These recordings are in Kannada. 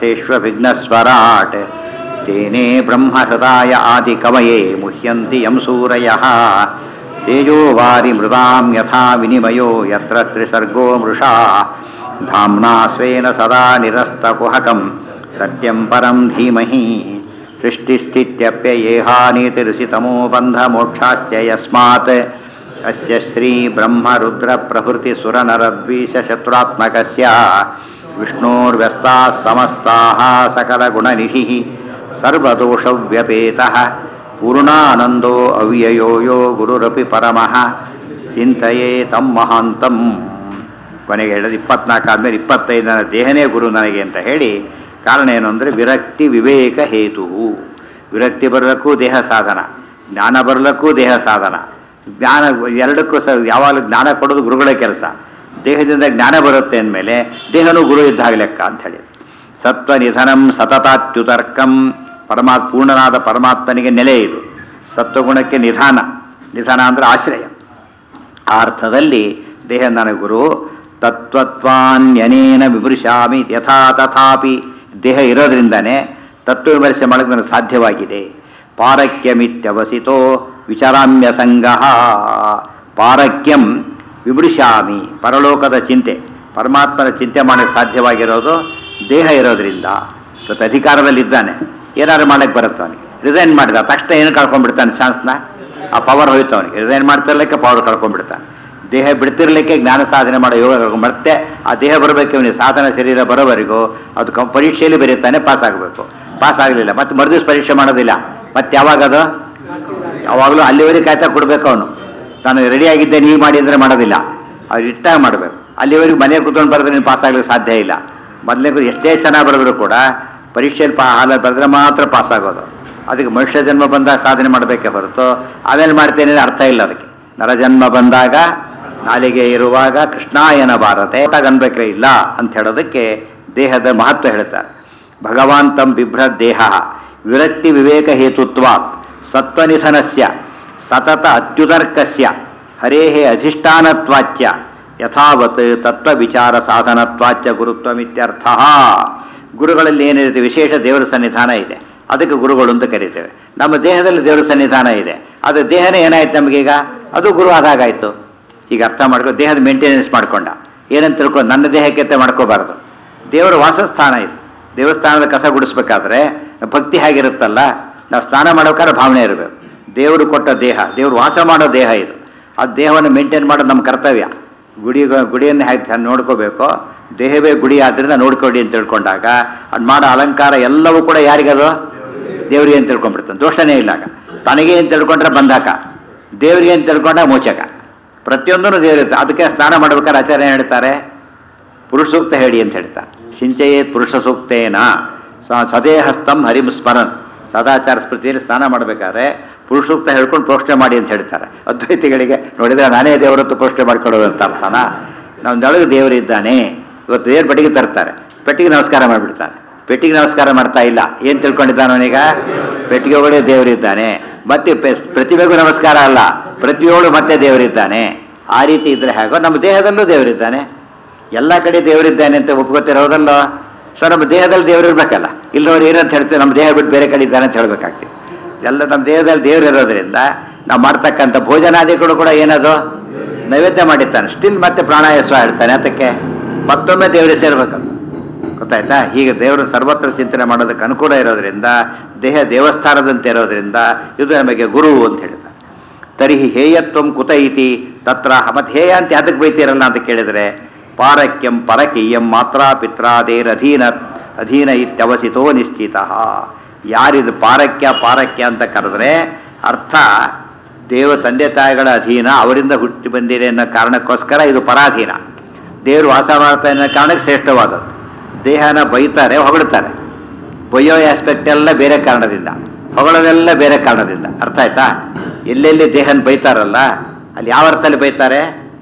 विघ्नस्वराट् तेने ब्रह्महृदाय आदिकवये मुह्यन्ति यं सूरयः तेजो वारिमृदां यथा विनिमयो यत्र त्रिसर्गो मृषा धाम्ना स्वेन सदा निरस्तकुहकं सत्यं परं धीमहि सृष्टिस्थित्यप्ययेहानीतिरुषितमो बन्धमोक्षाश्च यस्मात् अस्य श्रीब्रह्मरुद्रप्रभृतिसुरनरद्वीषशत्रुरात्मकस्य विष्णोर्व्यस्ताः समस्ताः सकलगुणनिधिः सर्वदोषव्यपेतः पूर्णानन्दो अव्ययो यो ಗುರುರಪಿ ಪರಮಃ ಚಿಂತೆಯೇ ತಮ್ಮ ಮಹಾಂತಂ ಕೊನೆಗೆ ಹೇಳೋದು ಇಪ್ಪತ್ನಾಲ್ಕು ಆದಮೇಲೆ ಇಪ್ಪತ್ತೈದು ನನ್ನ ದೇಹನೇ ಗುರು ನನಗೆ ಅಂತ ಹೇಳಿ ಕಾರಣ ಏನು ಅಂದರೆ ವಿರಕ್ತಿ ವಿವೇಕ ಹೇತು ವಿರಕ್ತಿ ಬರಲಿಕ್ಕೂ ದೇಹ ಸಾಧನ ಜ್ಞಾನ ಬರಲಿಕ್ಕೂ ದೇಹ ಸಾಧನ ಜ್ಞಾನ ಎರಡಕ್ಕೂ ಸ ಯಾವಾಗಲೂ ಜ್ಞಾನ ಕೊಡೋದು ಗುರುಗಳ ಕೆಲಸ ದೇಹದಿಂದ ಜ್ಞಾನ ಬರುತ್ತೆ ಅಂದಮೇಲೆ ದೇಹನೂ ಗುರು ಇದ್ದಾಗ ಲೆಕ್ಕ ಅಂತ ಹೇಳಿ ಸತ್ವ ನಿಧನಂ ಸತತಾತ್ಯುತರ್ಕಂ ಪರಮಾತ್ ಪೂರ್ಣನಾದ ಪರಮಾತ್ಮನಿಗೆ ನೆಲೆ ಇದು ಸತ್ವಗುಣಕ್ಕೆ ನಿಧಾನ ನಿಧಾನ ಅಂದರೆ ಆಶ್ರಯ ಆ ಅರ್ಥದಲ್ಲಿ ದೇಹ ನನಗೆ ಗುರು ತತ್ವತ್ವಾನ್ಯನೇನ ವಿಮೃಶಾಮಿ ಯಥಾ ತಥಾಪಿ ದೇಹ ಇರೋದ್ರಿಂದನೇ ತತ್ವ ವಿಮರ್ಶೆ ಮಾಡೋದು ನನಗೆ ಸಾಧ್ಯವಾಗಿದೆ ಪಾರಕ್ಯಮಿತ್ಯವಸಿತೋ ವಿಚಾರಾಮ್ಯ ಸಂಘ ಪಾರಕ್ಯಂ ವಿಮೃಶಾಮಿ ಪರಲೋಕದ ಚಿಂತೆ ಪರಮಾತ್ಮನ ಚಿಂತೆ ಮಾಡೋಕ್ಕೆ ಸಾಧ್ಯವಾಗಿರೋದು ದೇಹ ಇರೋದ್ರಿಂದ ಇವತ್ತು ಅಧಿಕಾರದಲ್ಲಿದ್ದಾನೆ ಏನಾದ್ರು ಮಾಡಕ್ಕೆ ಬರುತ್ತೆ ಅವನಿಗೆ ರಿಸೈನ್ ಮಾಡಿದ ತಕ್ಷಣ ಏನು ಕಳ್ಕೊಂಡ್ಬಿಡ್ತಾನೆ ಚಾನ್ಸ್ನ ಆ ಪವರ್ ಹೋಯ್ತು ಅವನಿಗೆ ರಿಸೈನ್ ಮಾಡ್ತಿರ್ಲಿಕ್ಕೆ ಪವರ್ ಕಳ್ಕೊಂಡ್ಬಿಡ್ತಾನೆ ದೇಹ ಬಿಡ್ತಿರ್ಲಿಕ್ಕೆ ಜ್ಞಾನ ಸಾಧನೆ ಮಾಡೋ ಯೋಗ ಕಳ್ಕೊಂಡು ಮತ್ತೆ ಆ ದೇಹ ಬರಬೇಕು ಇವನಿಗೆ ಸಾಧನ ಶರೀರ ಬರೋವರೆಗೂ ಅದು ಕಂ ಪರೀಕ್ಷೆಯಲ್ಲಿ ಬರೀತಾನೆ ಪಾಸ್ ಆಗಬೇಕು ಪಾಸ್ ಆಗಲಿಲ್ಲ ಮತ್ತೆ ಮರುದಿವ್ಸ ಪರೀಕ್ಷೆ ಮಾಡೋದಿಲ್ಲ ಮತ್ತೆ ಯಾವಾಗ ಅದು ಯಾವಾಗಲೂ ಅಲ್ಲಿವರೆಗೆ ಕಾಯ್ತಾ ಕೊಡಬೇಕು ಅವನು ನಾನು ರೆಡಿ ಆಗಿದ್ದೆ ನೀವು ಮಾಡಿ ಅಂದರೆ ಮಾಡೋದಿಲ್ಲ ಅವ್ರು ಇಟ್ಟಾಗ ಮಾಡಬೇಕು ಅಲ್ಲಿವರೆಗೂ ಮನೆ ಕೂತ್ಕೊಂಡು ಬರೆದ್ರೆ ನೀನು ಪಾಸ್ ಆಗಲಿಕ್ಕೆ ಸಾಧ್ಯ ಇಲ್ಲ ಮೊದಲೇ ಎಷ್ಟೇ ಚೆನ್ನಾಗಿ ಬರೆದ್ರು ಕೂಡ ಪರೀಕ್ಷೆಯಲ್ಲಿ ಪಾ ಹಾಲ ಬರೆದ್ರೆ ಮಾತ್ರ ಪಾಸ್ ಆಗೋದು ಅದಕ್ಕೆ ಮನುಷ್ಯ ಜನ್ಮ ಬಂದಾಗ ಸಾಧನೆ ಮಾಡಬೇಕೇ ಹೊರತು ಆಮೇಲೆ ಮಾಡ್ತೇನೆ ಅರ್ಥ ಇಲ್ಲ ಅದಕ್ಕೆ ನರಜನ್ಮ ಬಂದಾಗ ನಾಲಿಗೆ ಇರುವಾಗ ಕೃಷ್ಣಾಯನ ಭಾರತೆ ಅನ್ಬೇಕೇ ಇಲ್ಲ ಅಂತ ಹೇಳೋದಕ್ಕೆ ದೇಹದ ಮಹತ್ವ ಹೇಳ್ತಾರೆ ಭಗವಾನ್ ತಂ ಬಿಭ್ರದ್ ದೇಹ ವಿರಕ್ತಿ ವಿವೇಕ ಹೇತುತ್ವಾತ್ ಸತ್ವನಿಧನಸ್ಯ ಸತತ ಅತ್ಯುತರ್ಕಸ್ಯ ಹರೇಃ ಅಧಿಷ್ಠಾನತ್ವಾಚ್ಯ ಯಥಾವತ್ ತತ್ವ ವಿಚಾರ ಸಾಧನತ್ವಾಚ್ಯ ಗುರುತ್ವಮಿತ್ಯರ್ಥ ಗುರುಗಳಲ್ಲಿ ಏನಿರುತ್ತೆ ವಿಶೇಷ ದೇವರ ಸನ್ನಿಧಾನ ಇದೆ ಅದಕ್ಕೆ ಗುರುಗಳು ಅಂತ ಕರಿತೇವೆ ನಮ್ಮ ದೇಹದಲ್ಲಿ ದೇವರ ಸನ್ನಿಧಾನ ಇದೆ ಅದು ದೇಹನೇ ಏನಾಯ್ತು ನಮಗೀಗ ಅದು ಗುರು ಆದಾಗಾಯ್ತು ಈಗ ಅರ್ಥ ಮಾಡ್ಕೊ ದೇಹದ ಮೇಂಟೆನೆನ್ಸ್ ಮಾಡ್ಕೊಂಡ ಏನಂತ ತಿಳ್ಕೊಂಡು ನನ್ನ ದೇಹಕ್ಕೆ ಮಾಡ್ಕೋಬಾರ್ದು ದೇವರ ವಾಸಸ್ಥಾನ ಇದು ದೇವಸ್ಥಾನದ ಕಸ ಗುಡಿಸ್ಬೇಕಾದ್ರೆ ಭಕ್ತಿ ಹೇಗಿರುತ್ತಲ್ಲ ನಾವು ಸ್ನಾನ ಮಾಡೋಕ್ಕಾದ್ರೆ ಭಾವನೆ ಇರಬೇಕು ದೇವರು ಕೊಟ್ಟ ದೇಹ ದೇವರು ವಾಸ ಮಾಡೋ ದೇಹ ಇದು ಆ ದೇಹವನ್ನು ಮೇಂಟೈನ್ ಮಾಡೋದು ನಮ್ಮ ಕರ್ತವ್ಯ ಗುಡಿ ಗುಡಿಯನ್ನು ಹೇಗೆ ನೋಡ್ಕೋಬೇಕು ದೇಹವೇ ಗುಡಿ ಆದ್ದರಿಂದ ನೋಡ್ಕೊಳ್ಳಿ ಅಂತ ತಿಳ್ಕೊಂಡಾಗ ಅದು ಮಾಡೋ ಅಲಂಕಾರ ಎಲ್ಲವೂ ಕೂಡ ಯಾರಿಗದು ದೇವರಿಗೆ ಅಂತ ತಿಳ್ಕೊಂಡ್ಬಿಡ್ತಾನೆ ದೋಷನೇ ಇಲ್ಲ ಆಗ ತನಗೆ ಅಂತ ತಿಳ್ಕೊಂಡ್ರೆ ಬಂಧಾಕ ದೇವರಿಗೆ ಅಂತ ತಿಳ್ಕೊಂಡ್ರೆ ಮೋಚಕ ಪ್ರತಿಯೊಂದೂ ದೇವರಿರುತ್ತೆ ಅದಕ್ಕೆ ಸ್ನಾನ ಮಾಡ್ಬೇಕಾದ್ರೆ ಆಚಾರ್ಯ ಹೇಳ್ತಾರೆ ಪುರುಷ ಸೂಕ್ತ ಹೇಳಿ ಅಂತ ಹೇಳ್ತಾರೆ ಸಿಂಚಯೇತ್ ಪುರುಷ ಸೂಕ್ತೇನ ಸದೇಹಸ್ತಂ ಹರಿಂ ಸ್ಮರನ್ ಸದಾಚಾರ ಸ್ಮೃತಿಯಲ್ಲಿ ಸ್ನಾನ ಮಾಡಬೇಕಾದ್ರೆ ಪುರುಷ ಸೂಕ್ತ ಹೇಳ್ಕೊಂಡು ಪ್ರೋಕ್ಷಣೆ ಮಾಡಿ ಅಂತ ಹೇಳ್ತಾರೆ ಅದ್ವೈತಿಗಳಿಗೆ ನೋಡಿದ್ರೆ ನಾನೇ ದೇವರತ್ತು ಪ್ರೋಕ್ಷಣೆ ಮಾಡ್ಕೊಳ್ಳೋದು ಅಂತ ಅರ್ಥನ ನಮ್ದೊಳಗೆ ದೇವರಿದ್ದಾನೆ ಇವತ್ತು ದೇವ್ರ ಪೆಟ್ಟಿಗೆ ತರ್ತಾರೆ ಪೆಟ್ಟಿಗೆ ನಮಸ್ಕಾರ ಮಾಡಿಬಿಡ್ತಾನೆ ಪೆಟ್ಟಿಗೆ ನಮಸ್ಕಾರ ಮಾಡ್ತಾ ಇಲ್ಲ ಏನು ತಿಳ್ಕೊಂಡಿದ್ದಾನೆ ಅವನೀಗ ಪೆಟ್ಟಿಗೆ ಒಳಗೆ ದೇವರಿದ್ದಾನೆ ಮತ್ತೆ ಪ್ರತಿಭೆಗೂ ನಮಸ್ಕಾರ ಅಲ್ಲ ಪ್ರತಿಯೊಳು ಮತ್ತೆ ದೇವರಿದ್ದಾನೆ ಆ ರೀತಿ ಇದ್ರೆ ಹೇಗೋ ನಮ್ಮ ದೇಹದಲ್ಲೂ ದೇವರಿದ್ದಾನೆ ಎಲ್ಲ ಕಡೆ ದೇವರಿದ್ದಾನೆ ಅಂತ ಒಪ್ಕೋತಿರೋದಲ್ಲೋ ಸೊ ನಮ್ಮ ದೇಹದಲ್ಲಿ ದೇವರಿರ್ಬೇಕಲ್ಲ ಇಲ್ಲದವ್ರು ಏನಂತ ಹೇಳ್ತೀವಿ ನಮ್ಮ ದೇಹ ಬಿಟ್ಟು ಬೇರೆ ಕಡೆ ಇದ್ದಾನೆ ಅಂತ ಹೇಳ್ಬೇಕಾಗ್ತದೆ ಎಲ್ಲ ನಮ್ಮ ದೇಹದಲ್ಲಿ ದೇವರು ಇರೋದ್ರಿಂದ ನಾವು ಮಾಡ್ತಕ್ಕಂಥ ಭೋಜನಾದಿಗಳು ಕೂಡ ಏನದು ನೈವೇದ್ಯ ಮಾಡಿರ್ತಾನೆ ಸ್ಟಿಲ್ ಮತ್ತೆ ಪ್ರಾಣಾಯಾಸ ಹೇಳ್ತಾನೆ ಅದಕ್ಕೆ ಮತ್ತೊಮ್ಮೆ ದೇವರಿಗೆ ಸೇರ್ಬೇಕದು ಗೊತ್ತಾಯ್ತಾ ಹೀಗೆ ದೇವರು ಸರ್ವತ್ರ ಚಿಂತನೆ ಮಾಡೋದಕ್ಕೆ ಅನುಕೂಲ ಇರೋದ್ರಿಂದ ದೇಹ ದೇವಸ್ಥಾನದಂತೆ ಇರೋದ್ರಿಂದ ಇದು ನಮಗೆ ಗುರು ಅಂತ ಹೇಳ್ತಾರೆ ತರ್ಹಿ ಹೇಯತ್ವಂ ಕುತ ಇತಿ ತತ್ರ ಮತ್ತೆ ಹೇಯ ಅಂತ ಯಾತಕ್ಕೆ ಬೈತೀರಲ್ಲ ಅಂತ ಕೇಳಿದರೆ ಪಾರಕ್ಯಂ ಪರಕೀಯಂ ಮಾತ್ರ ಪಿತ್ರಾದೇರ್ ಅಧೀನ ಅಧೀನ ಇತ್ಯವಸಿತೋ ನಿಶ್ಚಿತ ಯಾರಿದು ಪಾರಕ್ಯ ಪಾರಕ್ಯ ಅಂತ ಕರೆದ್ರೆ ಅರ್ಥ ದೇವ ತಂದೆ ತಾಯಿಗಳ ಅಧೀನ ಅವರಿಂದ ಹುಟ್ಟಿ ಬಂದಿದೆ ಅನ್ನೋ ಕಾರಣಕ್ಕೋಸ್ಕರ ಇದು ಪರಾಧೀನ ದೇವರು ವಾಸ ಮಾಡ್ತಾ ಅನ್ನೋ ಕಾರಣಕ್ಕೆ ಶ್ರೇಷ್ಠವಾದದ್ದು ದೇಹನ ಬೈತಾರೆ ಹೊಗಳ್ತಾರೆ ಬೈಯೋ ಆಸ್ಪೆಕ್ಟ್ ಎಲ್ಲ ಬೇರೆ ಕಾರಣದಿಂದ ಹೊಗಳೋದೆಲ್ಲ ಬೇರೆ ಕಾರಣದಿಂದ ಅರ್ಥ ಆಯ್ತಾ ಎಲ್ಲೆಲ್ಲಿ ದೇಹನ ಬೈತಾರಲ್ಲ ಅಲ್ಲಿ ಯಾವ ಅರ್ಥದಲ್ಲಿ ಬೈತಾರೆ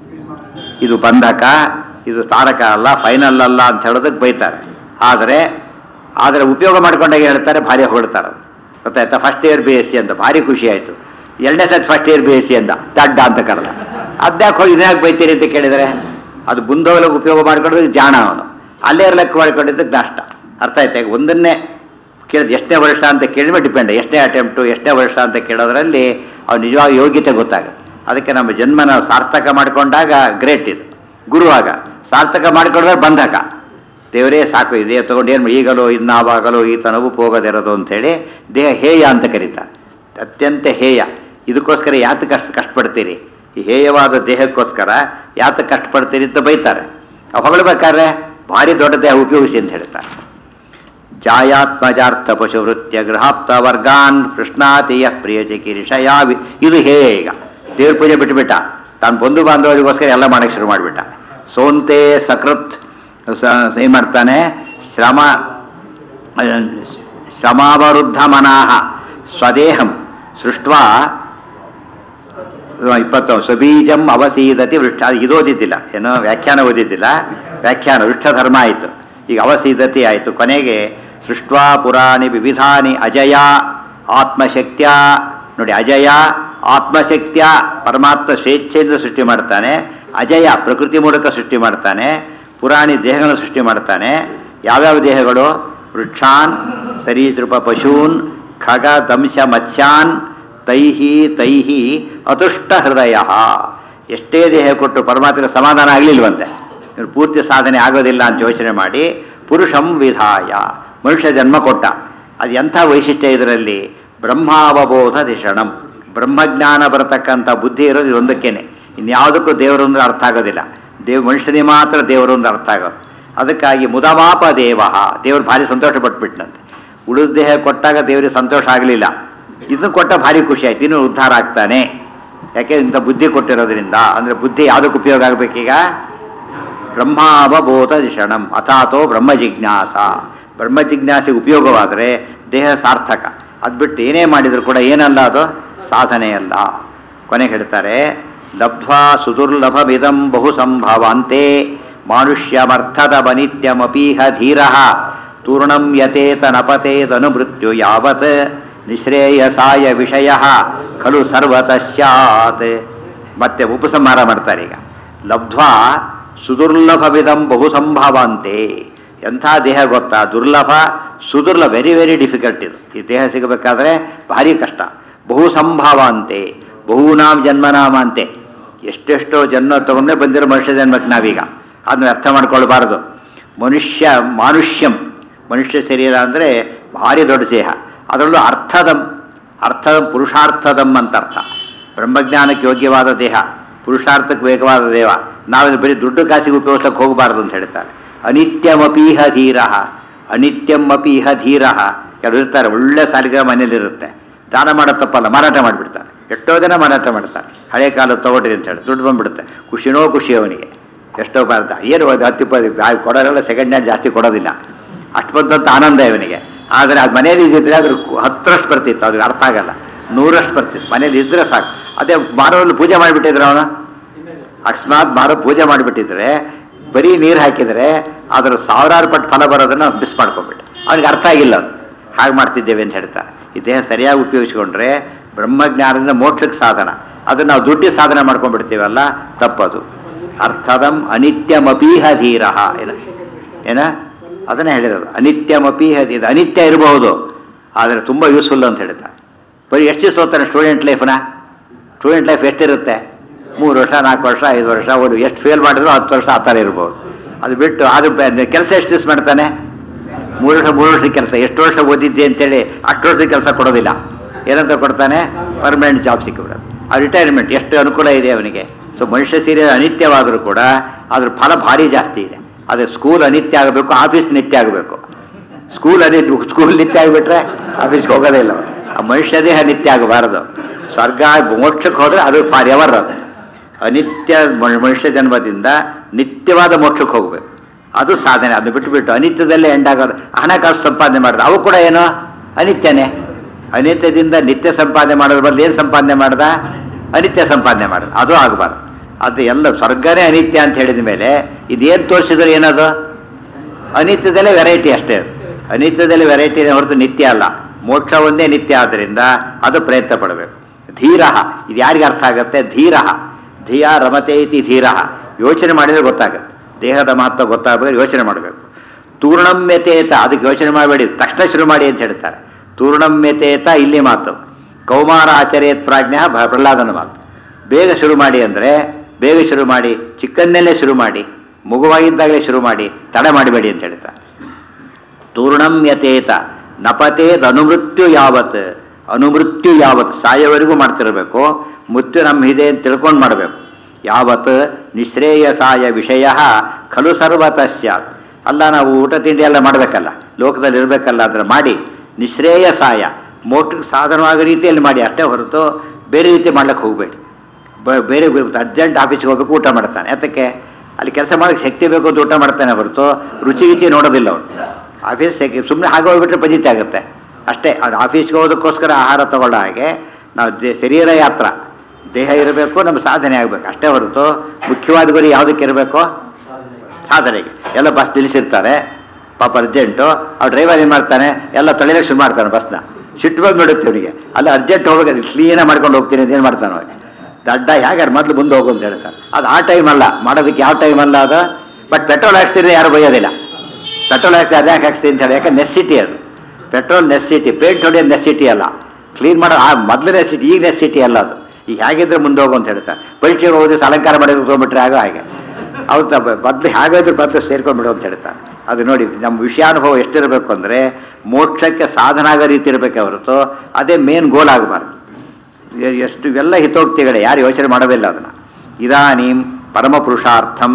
ಇದು ಬಂಧಕ ಇದು ತಾರಕ ಅಲ್ಲ ಫೈನಲ್ ಅಲ್ಲ ಅಂತ ಹೇಳೋದಕ್ಕೆ ಬೈತಾರೆ ಆದರೆ ಆದರೆ ಉಪಯೋಗ ಮಾಡ್ಕೊಂಡಾಗ ಹೇಳ್ತಾರೆ ಭಾರಿ ಹೊಗಳ್ತಾರೆ ಗೊತ್ತಾಯ್ತಾ first year B S C ಅಂತ ಭಾರಿ ಖುಷಿ ಆಯಿತು ಎರಡನೇ ಸತಿ first year B S C ಅಂತ ದಡ್ಡ ಅಂತ ಕರೆದ ಅದ್ಯಾಕೆ ಹೋಗಿ ಇದ್ಯಾಕೆ ಬೈತೀರಿ ಅಂತ ಕೇಳಿದರೆ ಅದು ಮುಂದೋಗಲಿಗೆ ಉಪಯೋಗ ಮಾಡ್ಕೊಂಡ್ರೆ ಜಾಣ ಅವನು ಅಲ್ಲೇ ಲೆಕ್ಕ ಮಾಡ್ಕೊಂಡಿದ್ದಕ್ಕೆ ನಷ್ಟ ಅರ್ಥ ಆಯ್ತಾ ಈಗ ಒಂದನ್ನೇ ಕೇಳಿದ ಎಷ್ಟನೇ ವರ್ಷ ಅಂತ ಕೇಳಿದ್ರೆ ಡಿಪೆಂಡ್ ಎಷ್ಟನೇ ಅಟೆಂಪ್ಟು ಎಷ್ಟನೇ ವರ್ಷ ಅಂತ ಕೇಳೋದ್ರಲ್ಲಿ ಅವ್ರು ನಿಜವಾಗಿ ಯೋಗ್ಯತೆ ಗೊತ್ತಾಗುತ್ತೆ ಅದಕ್ಕೆ ನಮ್ಮ ಜನ್ಮನ ಸಾರ್ಥಕ ಮಾಡಿಕೊಂಡಾಗ ಗ್ರೇಟ್ ಇದು ಗುರು ಆಗ ಸಾರ್ಥಕ ಮಾಡಿಕೊಂಡ್ರೆ ಬಂಧಕ ದೇವರೇ ಸಾಕು ಇದೆ ತಗೊಂಡು ಏನು ಈಗಲೋ ಇನ್ನಾವಾಗಲೋ ಈ ತನವು ಹೋಗೋದಿರೋದು ಅಂಥೇಳಿ ದೇಹ ಹೇಯ ಅಂತ ಕರೀತಾರೆ ಅತ್ಯಂತ ಹೇಯ ಇದಕ್ಕೋಸ್ಕರ ಯಾತಕ್ಕೆ ಕಷ್ಟ ಕಷ್ಟಪಡ್ತೀರಿ ಈ ಹೇಯವಾದ ದೇಹಕ್ಕೋಸ್ಕರ ಯಾತಕ್ಕೆ ಕಷ್ಟಪಡ್ತೀರಿ ಅಂತ ಬೈತಾರೆ ಅವ್ ಹೊಗಳ್ಬೇಕಾದ್ರೆ ಭಾರಿ ದೊಡ್ಡ ದೇಹ ಉಪಯೋಗಿಸಿ ಅಂತ ಹೇಳ್ತಾರೆ ಜಾಯಾತ್ಮಜಾರ್ಥ ಪಶುವೃತ್ಯ ಗೃಹಾಪ್ತ ವರ್ಗಾನ್ ಕೃಷ್ಣಾತಿಯ ಪ್ರಿಯ ಚಿಕಿರಿಷಯ ಇದು ಹೇಯ ಈಗ ದೇವ್ರ ಪೂಜೆ ಬಿಟ್ಟುಬಿಟ್ಟ ತಾನು ಬಂಧು ಬಾಂಧವರಿಗೋಸ್ಕರ ಎಲ್ಲ ಮಾಡಕ್ಕೆ ಶುರು ಮಾಡಿಬಿಟ್ಟ ಸೋಂತೆ ಸಕೃತ್ ಏನು ಮಾಡ್ತಾನೆ ಶ್ರಮ ಶ್ರಮಾವರುದ್ಧ ಮನಾಹ ಸ್ವದೇಹಂ ಸೃಷ್ಟ್ವಾ ಇಪ್ಪತ್ತು ಸ್ವಬೀಜಂ ಅವಸೀದತಿ ವೃಕ್ಷ ಅದು ಇದು ಓದಿದ್ದಿಲ್ಲ ಏನೋ ವ್ಯಾಖ್ಯಾನ ಓದಿದ್ದಿಲ್ಲ ವ್ಯಾಖ್ಯಾನ ವೃಕ್ಷ ಧರ್ಮ ಆಯಿತು ಈಗ ಅವಸೀದತಿ ಆಯಿತು ಕೊನೆಗೆ ಸೃಷ್ಟ್ವಾ ಪುರಾಣಿ ವಿವಿಧಾನಿ ಅಜಯ ಆತ್ಮಶಕ್ತಿಯ ನೋಡಿ ಅಜಯ ಆತ್ಮಶಕ್ತಿಯ ಪರಮಾತ್ಮ ಸ್ವೇಚ್ಛೆಯಿಂದ ಸೃಷ್ಟಿ ಮಾಡ್ತಾನೆ ಅಜಯ ಪ್ರಕೃತಿ ಮೂಲಕ ಸೃಷ್ಟಿ ಮಾಡ್ತಾನೆ ಪುರಾಣಿ ದೇಹಗಳನ್ನು ಸೃಷ್ಟಿ ಮಾಡ್ತಾನೆ ಯಾವ್ಯಾವ ದೇಹಗಳು ವೃಕ್ಷಾನ್ ಸರೀಸೃಪ ಪಶೂನ್ ಖಗ ದಂಶ ಮತ್ಸ್ಯಾನ್ ತೈಹಿ ತೈಹಿ ಅತುಷ್ಟ ಹೃದಯ ಎಷ್ಟೇ ದೇಹ ಕೊಟ್ಟು ಪರಮಾತ್ಮನ ಸಮಾಧಾನ ಆಗಲಿಲ್ವಂತೆ ಇವ್ರು ಪೂರ್ತಿ ಸಾಧನೆ ಆಗೋದಿಲ್ಲ ಅಂತ ಯೋಚನೆ ಮಾಡಿ ಪುರುಷಂ ವಿಧಾಯ ಮನುಷ್ಯ ಜನ್ಮ ಕೊಟ್ಟ ಅದು ಎಂಥ ವೈಶಿಷ್ಟ್ಯ ಇದರಲ್ಲಿ ಬ್ರಹ್ಮಾವಬೋಧ ದಿಷಣಂ ಬ್ರಹ್ಮಜ್ಞಾನ ಬರತಕ್ಕಂಥ ಬುದ್ಧಿ ಇರೋದು ಇದೊಂದಕ್ಕೇನೆ ಇನ್ಯಾವುದಕ್ಕೂ ದೇವರು ಅಂದ್ರೆ ಅರ್ಥ ಆಗೋದಿಲ್ಲ ದೇವ್ ಮನುಷ್ಯನಿಗೆ ಮಾತ್ರ ದೇವರು ಅಂದ್ರೆ ಅರ್ಥ ಆಗೋದು ಅದಕ್ಕಾಗಿ ಮುದಮಾಪ ದೇವ ದೇವರು ಭಾರಿ ಸಂತೋಷ ಪಟ್ಬಿಟ್ನಂತೆ ಉಳಿದ ದೇಹ ಕೊಟ್ಟಾಗ ದೇವರಿಗೆ ಸಂತೋಷ ಆಗಲಿಲ್ಲ ಇದನ್ನು ಕೊಟ್ಟ ಭಾರಿ ಖುಷಿ ಆಯ್ತು ಇನ್ನೂ ಉದ್ಧಾರ ಆಗ್ತಾನೆ ಯಾಕೆ ಇಂಥ ಬುದ್ಧಿ ಕೊಟ್ಟಿರೋದ್ರಿಂದ ಅಂದರೆ ಬುದ್ಧಿ ಯಾವುದಕ್ಕೆ ಉಪಯೋಗ ಆಗಬೇಕೀಗ ಬ್ರಹ್ಮಾವಬೋಧ ದಿಷಣಂ ಅಥಾತೋ ಬ್ರಹ್ಮ ಜಿಜ್ಞಾಸ ಬ್ರಹ್ಮ ಜಿಜ್ಞಾಸೆಗೆ ಉಪಯೋಗವಾದರೆ ದೇಹ ಸಾರ್ಥಕ ಅದು ಬಿಟ್ಟು ಏನೇ ಮಾಡಿದರೂ ಕೂಡ ಏನಲ್ಲ ಅದು ಸಾಧನೆ ಅಲ್ಲ ಕೊನೆಗೆ ಹೇಳ್ತಾರೆ ಲಬ್ಧ್ವಾ ಸುದುರ್ಲಭಮಿದಂ ಬಹು ಸಂಭವಾಂತೆ ಮಾನುಷ್ಯಮರ್ಥದ ಬನಿತ್ಯಮಪೀಹ ಧೀರ ತೂರ್ಣಂ ಯತೇತನಪತೇದನು ಮೃತ್ಯು ಯಾವತ್ ನಿಶ್ರೇಯಸಾಯ ವಿಷಯ ಖಲು ಸರ್ವತಃ ಸ್ಯಾತ್ ಮತ್ತೆ ಉಪಸಂಹಾರ ಮಾಡ್ತಾರೆ ಈಗ ಲಬ್ಧ್ವಾ ಸುದುರ್ಲಭವಿದಂ ಬಹು ಸಂಭಾವಂತೆ ಎಂಥ ದೇಹ ಗೊತ್ತಾ ದುರ್ಲಭ ಸುದುರ್ಲಭ ವೆರಿ ವೆರಿ ಡಿಫಿಕಲ್ಟ್ ಇದು ಈ ದೇಹ ಸಿಗಬೇಕಾದ್ರೆ ಭಾರಿ ಕಷ್ಟ ಬಹು ಸಂಭಾವಂತೆ ಬಹುನಾಂ ಜನ್ಮನಾಮ ಅಂತೆ ಎಷ್ಟೆಷ್ಟೋ ಜನ್ಮ ತಗೊಂಡೇ ಬಂದಿರೋ ಮನುಷ್ಯ ಜನ್ಮಕ್ಕೆ ನಾವೀಗ ಅದನ್ನ ಅರ್ಥ ಮಾಡ್ಕೊಳ್ಬಾರ್ದು ಮನುಷ್ಯ ಮಾನುಷ್ಯಂ ಮನುಷ್ಯ ಶರೀರ ಅಂದರೆ ಭಾರಿ ದೊಡ್ಡ ದೇಹ ಅದರಲ್ಲೂ ಅರ್ಥದಂ ಅರ್ಥದಂ ಪುರುಷಾರ್ಥದಂ ಅಂತ ಅರ್ಥ ಬ್ರಹ್ಮಜ್ಞಾನಕ್ಕೆ ಯೋಗ್ಯವಾದ ದೇಹ ಪುರುಷಾರ್ಥಕ್ಕೆ ವೇಗವಾದ ದೇವ ನಾವಿದು ಬರೀ ದುಡ್ಡು ಕಾಸಿಗೆ ಉಪಯೋಗಿಸಕ್ಕೆ ಹೋಗಬಾರ್ದು ಅಂತ ಹೇಳ್ತಾರೆ ಅನಿತ್ಯಮಪೀಹ ಧೀರ ಅನಿತ್ಯಮಪೀಹ ಧೀರ ಕೆಲವರು ಇರ್ತಾರೆ ಒಳ್ಳೆ ಸಾಲಿಗೆ ಮನೇಲಿರುತ್ತೆ ದಾನ ಮಾಡೋ ತಪ್ಪಲ್ಲ ಮಾರಾಟ ಮಾಡಿಬಿಡ್ತಾರೆ ಎಷ್ಟೋ ಜನ ಮಾರಾಟ ಮಾಡ್ತಾರೆ ಹಳೆ ಕಾಲ ತಗೊಳ್ರಿ ಅಂತ ಹೇಳಿ ದುಡ್ಡು ಬಂದ್ಬಿಡುತ್ತೆ ಖುಷಿನೋ ಖುಷಿ ಅವನಿಗೆ ಎಷ್ಟೋ ಭಾರತ ಏನು ಒಂದು ಹತ್ತು ಇಪ್ಪತ್ತು ಕೊಡೋರೆಲ್ಲ ಸೆಕೆಂಡ್ ಹ್ಯಾಂಡ್ ಜಾಸ್ತಿ ಕೊಡೋದಿಲ್ಲ ಅಷ್ಟು ಬಂದಂಥ ಆನಂದ ಇವನಿಗೆ ಆದರೆ ಅದು ಮನೇಲಿ ಇದ್ದಿದ್ರೆ ಅದ್ರ ಹತ್ತರಷ್ಟು ಬರ್ತಿತ್ತು ಅವ್ರಿಗೆ ಅರ್ಥ ಆಗಲ್ಲ ನೂರಷ್ಟು ಬರ್ತಿತ್ತು ಮನೇಲಿ ಇದ್ರೆ ಸಾಕು ಅದೇ ಮಾರೋಲ್ಲಿ ಪೂಜೆ ಮಾಡಿಬಿಟ್ಟಿದ್ರೆ ಅವನು ಅಕಸ್ಮಾತ್ ಮಾರೋ ಪೂಜೆ ಮಾಡಿಬಿಟ್ಟಿದ್ರೆ ಬರೀ ನೀರು ಹಾಕಿದರೆ ಅದರ ಸಾವಿರಾರು ಪಟ್ಟು ಫಲ ಬರೋದನ್ನು ಮಿಸ್ ಮಾಡ್ಕೊಂಡ್ಬಿಟ್ಟು ಅವನಿಗೆ ಅರ್ಥ ಆಗಿಲ್ಲ ಅದು ಹಾಗೆ ಮಾಡ್ತಿದ್ದೇವೆ ಅಂತ ಹೇಳ್ತಾರೆ ಈ ದೇಹ ಸರಿಯಾಗಿ ಉಪಯೋಗಿಸ್ಕೊಂಡ್ರೆ ಬ್ರಹ್ಮಜ್ಞಾನದಿಂದ ಮೋಕ್ಷಕ್ಕೆ ಸಾಧನ ಅದನ್ನು ನಾವು ದುಡ್ಡಿ ಸಾಧನೆ ಮಾಡ್ಕೊಂಡ್ಬಿಡ್ತೀವಲ್ಲ ತಪ್ಪದು ಅರ್ಥದಂ ಅನಿತ್ಯಮಪೀಹ ಧೀರ ಏನ ಏನ ಅದನ್ನೇ ಹೇಳಿರೋದು ಅನಿತ್ಯಮಪೀಹ ಇದು ಅನಿತ್ಯ ಇರಬಹುದು ಆದರೆ ತುಂಬ ಯೂಸ್ಫುಲ್ ಅಂತ ಹೇಳ್ತಾರೆ ಬರೀ ಎಷ್ಟು ದಿವಸ ಓದ್ತಾನೆ ಸ್ಟೂಡೆಂಟ್ ಲೈಫ್ನ ಸ್ಟೂಡೆಂಟ್ ಲೈಫ್ ಎಷ್ಟಿರುತ್ತೆ ಮೂರು ವರ್ಷ ನಾಲ್ಕು ವರ್ಷ ಐದು ವರ್ಷ ಒಂದು ಎಷ್ಟು ಫೇಲ್ ಮಾಡಿದ್ರು ಹತ್ತು ವರ್ಷ ಆ ಥರ ಇರ್ಬೋದು ಅದು ಬಿಟ್ಟು ಅದು ಕೆಲಸ ಎಷ್ಟು ದಿವಸ ಮಾಡ್ತಾನೆ ಮೂರು ವರ್ಷ ಮೂರು ವರ್ಷದ ಕೆಲಸ ಎಷ್ಟು ವರ್ಷ ಓದಿದ್ದೆ ಅಂತೇಳಿ ಅಷ್ಟು ವರ್ಷದ ಕೆಲಸ ಕೊಡೋದಿಲ್ಲ ಏನಂತ ಕೊಡ್ತಾನೆ ಪರ್ಮನೆಂಟ್ ಜಾಬ್ ಸಿಕ್ಕಿಬಿಡೋದು ಆ ರಿಟೈರ್ಮೆಂಟ್ ಎಷ್ಟು ಅನುಕೂಲ ಇದೆ ಅವನಿಗೆ ಸೊ ಮನುಷ್ಯ ಸೀರೆ ಅನಿತ್ಯವಾದರೂ ಕೂಡ ಅದ್ರ ಫಲ ಭಾರಿ ಜಾಸ್ತಿ ಇದೆ ಅದೇ ಸ್ಕೂಲ್ ಅನಿತ್ಯ ಆಗಬೇಕು ಆಫೀಸ್ ನಿತ್ಯ ಆಗಬೇಕು ಸ್ಕೂಲ್ ಅನಿತ್ಯ ಸ್ಕೂಲ್ ನಿತ್ಯ ಆಗಿಬಿಟ್ರೆ ಆಫೀಸ್ಗೆ ಹೋಗೋದೇ ಇಲ್ಲ ಅವ್ನು. ಆ ಮನುಷ್ಯ ದೇಹ ನಿತ್ಯ ಆಗಬಾರದು ಸ್ವರ್ಗ ಮೋಕ್ಷಕ್ಕೆ ಹೋದರೆ ಅದು ಫಾರ್ ಎವರ್ ಅದು ಅನಿತ್ಯ ಮ- ಮನುಷ್ಯ ಜನ್ಮದಿಂದ ನಿತ್ಯವಾದ ಮೋಕ್ಷಕ್ಕೆ ಹೋಗಬೇಕು ಅದು ಸಾಧನೆ ಅದು ಬಿಟ್ಟುಬಿಟ್ಟು ಅನಿತ್ಯದಲ್ಲೇ ಎಂಡಾಗೋದು ಹಣಕಾಸು ಸಂಪಾದನೆ ಮಾಡಿದ್ರೆ ಅವು ಕೂಡ ಏನು ಅನಿತ್ಯನೇ ಅನಿತ್ಯದಿಂದ ನಿತ್ಯ ಸಂಪಾದನೆ ಮಾಡೋದ್ರ ಬದಲು ಏನು ಸಂಪಾದನೆ ಮಾಡ್ದ ಅನಿತ್ಯ ಸಂಪಾದನೆ ಮಾಡಿದ ಅದು ಆಗಬಾರ್ದು ಅದು ಎಲ್ಲ ಸ್ವರ್ಗನೇ ಅನಿತ್ಯ ಅಂತ ಹೇಳಿದ ಮೇಲೆ ಇದೇನು ತೋರಿಸಿದ್ರೆ ಏನದು ಅನಿತ್ಯದಲ್ಲೇ ವೆರೈಟಿ ಅಷ್ಟೇ ಅದು. ಅನಿತ್ಯದಲ್ಲಿ ವೆರೈಟಿ ಹೊರತು ನಿತ್ಯ ಅಲ್ಲ ಮೋಕ್ಷ ಒಂದೇ ನಿತ್ಯ ಆದ್ದರಿಂದ ಅದು ಪ್ರಯತ್ನ ಪಡಬೇಕು ಧೀರ ಇದು ಯಾರಿಗೆ ಅರ್ಥ ಆಗುತ್ತೆ ಧೀರ ಧಿಯ ರಮತೆ ಇತಿ ಧೀರ ಯೋಚನೆ ಮಾಡಿದರೆ ಗೊತ್ತಾಗುತ್ತೆ ದೇಹದ ಮಹತ್ವ ಗೊತ್ತಾಗಬೇಕು ಯೋಚನೆ ಮಾಡಬೇಕು ತೂರ್ಣಮ್ಯತೇತ ಅದಕ್ಕೆ ಯೋಚನೆ ಮಾಡಬೇಡಿ ತಕ್ಷಣ ಶುರು ಮಾಡಿ ಅಂತ ಹೇಳ್ತಾರೆ ತೂರ್ಣಮ್ಯತೇತ ಇಲ್ಲಿ ಮಾತು ಕೌಮಾರ ಆಚರ್ಯತ್ ಪ್ರಾಜ್ಞ ಭ- ಪ್ರಹ್ಲಾದನ ಮಾತು ಬೇಗ ಶುರು ಮಾಡಿ ಅಂದರೆ ಬೇಗ ಶುರು ಮಾಡಿ ಚಿಕ್ಕಂದಲ್ಲೇ ಶುರು ಮಾಡಿ ಮಗುವಾಗಿದ್ದಾಗಲೇ ಶುರು ಮಾಡಿ ತಡೆ ಮಾಡಬೇಡಿ ಅಂತ ಹೇಳ್ತಾರೆ ತೂರ್ಣಂ ಯತೇತ ನಪತೇದ್ ಅನುಮೃತ್ಯು ಯಾವತ್ ಅನುಮೃತ್ಯು ಯಾವತ್ ಸಾಯೋವರೆಗೂ ಮಾಡ್ತಿರಬೇಕು ಮೃತ್ಯು ನಮ್ಮ ಇದೆ ಅಂತ ತಿಳ್ಕೊಂಡು ಮಾಡಬೇಕು ಯಾವತ್ ನಿಶ್ರೇಯಸಾಯ ವಿಷಯ ಖಲು ಸರ್ವತಃ ಸ್ಯಾತ್ ಅಲ್ಲ ನಾವು ಊಟ ತಿಂಡಿ ಎಲ್ಲ ಮಾಡಬೇಕಲ್ಲ ಲೋಕದಲ್ಲಿ ಇರಬೇಕಲ್ಲ ಅಂದ್ರೆ ಮಾಡಿ ನಿಶ್ರೇಯಸಾಯ ಮೋಕ್ಷಕ್ಕೆ ಸಾಧನವಾಗೋ ರೀತಿಯಲ್ಲಿ ಮಾಡಿ ಅಷ್ಟೇ ಹೊರತು ಬೇರೆ ರೀತಿ ಮಾಡ್ಲಿಕ್ಕೆ ಹೋಗಬೇಡಿ ಬ- ಬೇರೆ ಅರ್ಜೆಂಟ್ ಆಫೀಸ್ಗೆ ಹೋಗ್ಬೇಕು ಊಟ ಮಾಡ್ತಾನೆ ಯಾತಕ್ಕೆ ಅಲ್ಲಿ ಕೆಲಸ ಮಾಡೋಕ್ಕೆ ಶಕ್ತಿ ಬೇಕು ಅಂತ ಊಟ ಮಾಡ್ತಾನೆ ಹೊರತು ರುಚಿ ಗಿಚಿ ನೋಡೋದಿಲ್ಲ ಅವನು ಆಫೀಸ್ ಸುಮ್ಮನೆ ಹಾಗೆ ಹೋಗ್ಬಿಟ್ರೆ ಪಜಿತಿ ಆಗುತ್ತೆ ಅಷ್ಟೇ ಅದು ಆಫೀಸ್ಗೆ ಹೋಗೋದಕ್ಕೋಸ್ಕರ ಆಹಾರ ತಗೊಳ್ಳೋ ಹಾಗೆ ನಾವು ದೇ ಶರೀರ ಯಾತ್ರ ದೇಹ ಇರಬೇಕು ನಮ್ಮ ಸಾಧನೆ ಆಗಬೇಕು ಅಷ್ಟೇ ಹೊರತು ಮುಖ್ಯವಾದ ಗುರಿ ಯಾವುದಕ್ಕೆ ಇರಬೇಕು ಸಾಧನೆಗೆ ಎಲ್ಲ ಬಸ್ ನಿಲ್ಲಿಸಿರ್ತಾರೆ ಪಾಪ ಅರ್ಜೆಂಟು ಅವ್ರು ಡ್ರೈವರ್ ಏನು ಮಾಡ್ತಾನೆ ಎಲ್ಲ ತೊಳಿಲಿಕ್ಕೆ ಶುರು ಮಾಡ್ತಾನೆ ಬಸ್ನ ಸಿಟ್ಟು ಬಂದು ನೋಡುತ್ತೆ ಅವನಿಗೆ ಅಲ್ಲ ಅರ್ಜೆಂಟ್ ಹೋಗ್ಬೇಕು ಕ್ಲೀನಾಗಿ ಮಾಡ್ಕೊಂಡು ಹೋಗ್ತೀನಿ ಅಂತ ಏನು ಮಾಡ್ತಾನೆ ಅವಾಗ ದಡ್ಡ ಹೇಗೆ ಮೊದಲು ಮುಂದೆ ಹೋಗು ಅಂತ ಹೇಳ್ತಾನೆ ಅದು ಆ ಟೈಮ್ ಅಲ್ಲ ಮಾಡೋದಕ್ಕೆ ಯಾವ ಟೈಮ್ ಅಲ್ಲ ಅದು ಬಟ್ ಪೆಟ್ರೋಲ್ ಹಾಕ್ಸ್ತೀನಿ ಯಾರು ಬೈಯೋದಿಲ್ಲ ಪೆಟ್ರೋಲ್ ಹಾಕ್ಸಿ ಅದೇ ಹಾಕ್ಸ್ತೀನಿ ಅಂತ ಹೇಳಿ ಯಾಕೆ ನೆಸ್ಸಿಟಿ ಅದು ಪೆಟ್ರೋಲ್ ನೆಸ್ಸಿಟಿ ಪೇಂಟ್ ಹೊಡೆಯೋದು ನೆಸ್ಸಿಟಿ ಅಲ್ಲ ಕ್ಲೀನ್ ಮಾಡೋ ಆ ಮೊದಲು ನೆಸ್ಸಿಟಿ ಈಗ ನೆಸ್ಸಿಟಿ ಅಲ್ಲ ಅದು ಈಗ ಹೇಗಿದ್ರೆ ಮುಂದೆ ಹೋಗು ಅಂತ ಹೇಳ್ತಾರೆ ಪರೀಕ್ಷೆಗೆ ಹೋಗಿ ಅಲಂಕಾರ ಮಾಡೋದಕ್ಕೆ ತೊಗೊಂಬಿಟ್ರೆ ಆಗೋ ಹಾಗೆ ಹೌದಾ ಮೊದಲು ಹೇಗಾದ್ರೂ ಮೊದಲು ಸೇರ್ಕೊಂಡ್ಬಿಡು ಅಂತ ಹೇಳ್ತಾರೆ ಅದು ನೋಡಿ ನಮ್ಮ ವಿಷಯಾನುಭವ ಎಷ್ಟಿರಬೇಕು ಅಂದರೆ ಮೋಕ್ಷಕ್ಕೆ ಸಾಧನ ಆಗೋ ರೀತಿ ಇರಬೇಕೆ ಹೊರತು ಅದೇ ಮೇನ್ ಗೋಲ್ ಆಗಬಾರ್ದು ಎ- ಎಷ್ಟು ಇವೆಲ್ಲ ಹಿತೋಕ್ತಿಗಳೇ ಯಾರು ಯೋಚನೆ ಮಾಡಬೇಲ್ಲ ಅದನ್ನು ಇದಾನೀಂ ಪರಮಪುರುಷಾರ್ಥಂ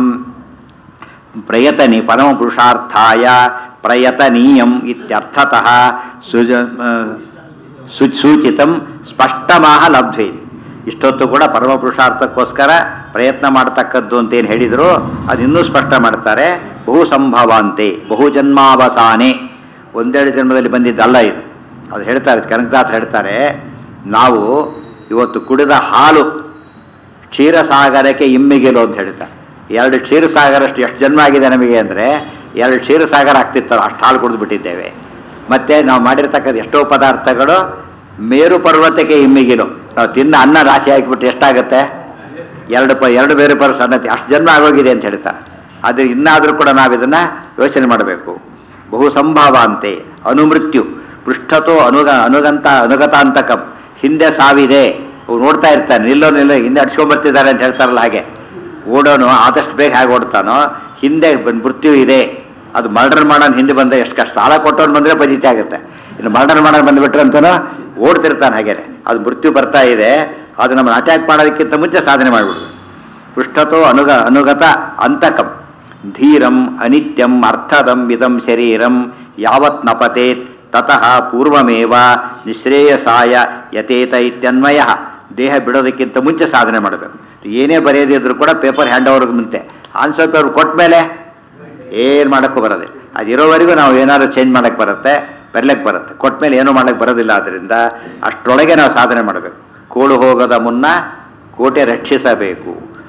ಪ್ರಯತನಿ ಪರಮಪುರುಷಾರ್ಥಾಯ ಪ್ರಯತನೀಯಂ ಇತ್ಯರ್ಥತಃ ಸುಜ ಆ, ಸು ಸೂಚಿತಂ ಸ್ಪಷ್ಟಮಾಹ ಲಬ್ಧ್ವೆ ಇಷ್ಟೊತ್ತು ಕೂಡ ಪರಮಪುರುಷಾರ್ಥಕ್ಕೋಸ್ಕರ ಪ್ರಯತ್ನ ಮಾಡ್ತಕ್ಕದ್ದು ಅಂತೇನು ಹೇಳಿದ್ರು ಅದು ಇನ್ನೂ ಸ್ಪಷ್ಟ ಮಾಡ್ತಾರೆ ಬಹು ಸಂಭವಾಂತೆ ಬಹು ಜನ್ಮಾವಸಾನೆ ಒಂದೆರಡು ಜನ್ಮದಲ್ಲಿ ಬಂದಿದ್ದಲ್ಲ ಇದು ಅದು ಹೇಳ್ತಾರೆ ಕನಕದಾಸ್ ಹೇಳ್ತಾರೆ ನಾವು ಇವತ್ತು ಕುಡಿದ ಹಾಲು ಕ್ಷೀರಸಾಗರಕ್ಕೆ ಇಮ್ಮಿಗೆಲು ಅಂತ ಹೇಳ್ತಾರೆ ಎರಡು ಕ್ಷೀರಸಾಗರ ಅಷ್ಟು ಎಷ್ಟು ಜನ್ಮ ಆಗಿದೆ ನಮಗೆ ಅಂದರೆ ಎರಡು ಕ್ಷೀರಸಾಗರ ಆಗ್ತಿತ್ತಲ್ಲ ಅಷ್ಟು ಹಾಲು ಕುಡಿದು ಬಿಟ್ಟಿದ್ದೇವೆ ಮತ್ತು ನಾವು ಮಾಡಿರ್ತಕ್ಕಂಥ ಎಷ್ಟೋ ಪದಾರ್ಥಗಳು ಮೇರು ಪರ್ವತಕ್ಕೆ ಇಮ್ಮಿಗಿಲು ನಾವು ತಿನ್ನ ಅನ್ನ ರಾಶಿ ಹಾಕಿಬಿಟ್ಟು ಎಷ್ಟಾಗುತ್ತೆ ಎರಡು ಪ ಎರಡು ಬೇರೆ ಪರ ಸನ್ನತಿ ಅಷ್ಟು ಜನ್ಮ ಆಗೋಗಿದೆ ಅಂತ ಹೇಳ್ತಾರೆ ಆದರೆ ಇನ್ನಾದರೂ ಕೂಡ ನಾವು ಇದನ್ನು ಯೋಚನೆ ಮಾಡಬೇಕು ಬಹು ಸಂಭಾವ ಅಂತೆ ಅನುಮೃತ್ಯು ಪೃಷ್ಠತೋ ಅನುಗ ಅನುಗಂತ ಅನುಗತಾಂತಕಂ ಹಿಂದೆ ಸಾವಿದೆ ಅವ್ರು ನೋಡ್ತಾ ಇರ್ತಾನೆ ನಿಲ್ಲೋ ನಿಲ್ಲೋ ಹಿಂದೆ ಅಡ್ಸ್ಕೊಂಡ್ಬರ್ತಿದ್ದಾರೆ ಅಂತ ಹೇಳ್ತಾರಲ್ಲ ಹಾಗೆ ಓಡೋನು ಆದಷ್ಟು ಬೇಗ ಹೇಗೆ ಓಡ್ತಾನೋ ಹಿಂದೆ ಬಂದ್ ಮೃತ್ಯು ಇದೆ ಅದು ಮರ್ಡರ್ ಮಾಡೋನು ಹಿಂದೆ ಬಂದರೆ ಎಷ್ಟು ಕಷ್ಟ ಸಾಲ ಕೊಟ್ಟವ್ನು ಬಂದರೆ ಪಜಿತಿ ಆಗುತ್ತೆ ಇನ್ನು ಮರ್ಡರ್ ಮಾಡೋನು ಬಂದುಬಿಟ್ರೆ ಅಂತನೂ ಓಡ್ತಿರ್ತಾನೆ ಹಾಗೇನೆ ಅದು ಮೃತ್ಯು ಬರ್ತಾ ಇದೆ ಅದು ನಮ್ಮನ್ನು ಅಟ್ಯಾಕ್ ಮಾಡೋದಕ್ಕಿಂತ ಮುಂಚೆ ಸಾಧನೆ ಮಾಡಿಬಿಡುದು ಪೃಷ್ಠತೋ ಅನುಗ ಅನುಗತ ಅಂತಕಂ ಧೀರಂ ಅನಿತ್ಯಂ ಅರ್ಥದಂ ಇದಂ ಶರೀರಂ ಯಾವತ್ ನಪತೇತ್ ತತಃ ಪೂರ್ವಮೇವ ನಿಶ್ರೇಯಸಾಯ ಯಥೇತ ಇತ್ಯನ್ವಯ ದೇಹ ಬಿಡೋದಕ್ಕಿಂತ ಮುಂಚೆ ಸಾಧನೆ ಮಾಡಬೇಕು ಏನೇ ಬರೆಯದಿದ್ರು ಕೂಡ ಪೇಪರ್ ಹ್ಯಾಂಡ್ ಓವರ್ಗೆ ಮುಂಚೆ ಆನ್ಸರ್ ಪೇಪರ್ ಕೊಟ್ಟ ಮೇಲೆ ಏನು ಮಾಡೋಕ್ಕೂ ಬರೋದಿಲ್ಲ ಅದು ಇರೋವರೆಗೂ ನಾವು ಏನಾದ್ರು ಚೇಂಜ್ ಮಾಡೋಕ್ಕೆ ಬರುತ್ತೆ ಬರ್ಲಿಕ್ಕೆ ಬರುತ್ತೆ ಕೊಟ್ಟ ಮೇಲೆ ಏನೂ ಮಾಡೋಕ್ಕೆ ಬರೋದಿಲ್ಲ ಆದ್ದರಿಂದ ಅಷ್ಟರೊಳಗೆ ನಾವು ಸಾಧನೆ ಮಾಡಬೇಕು ಕೋಳು ಹೋಗದ ಮುನ್ನ ಕೋಟೆ ರಕ್ಷಿಸಬೇಕು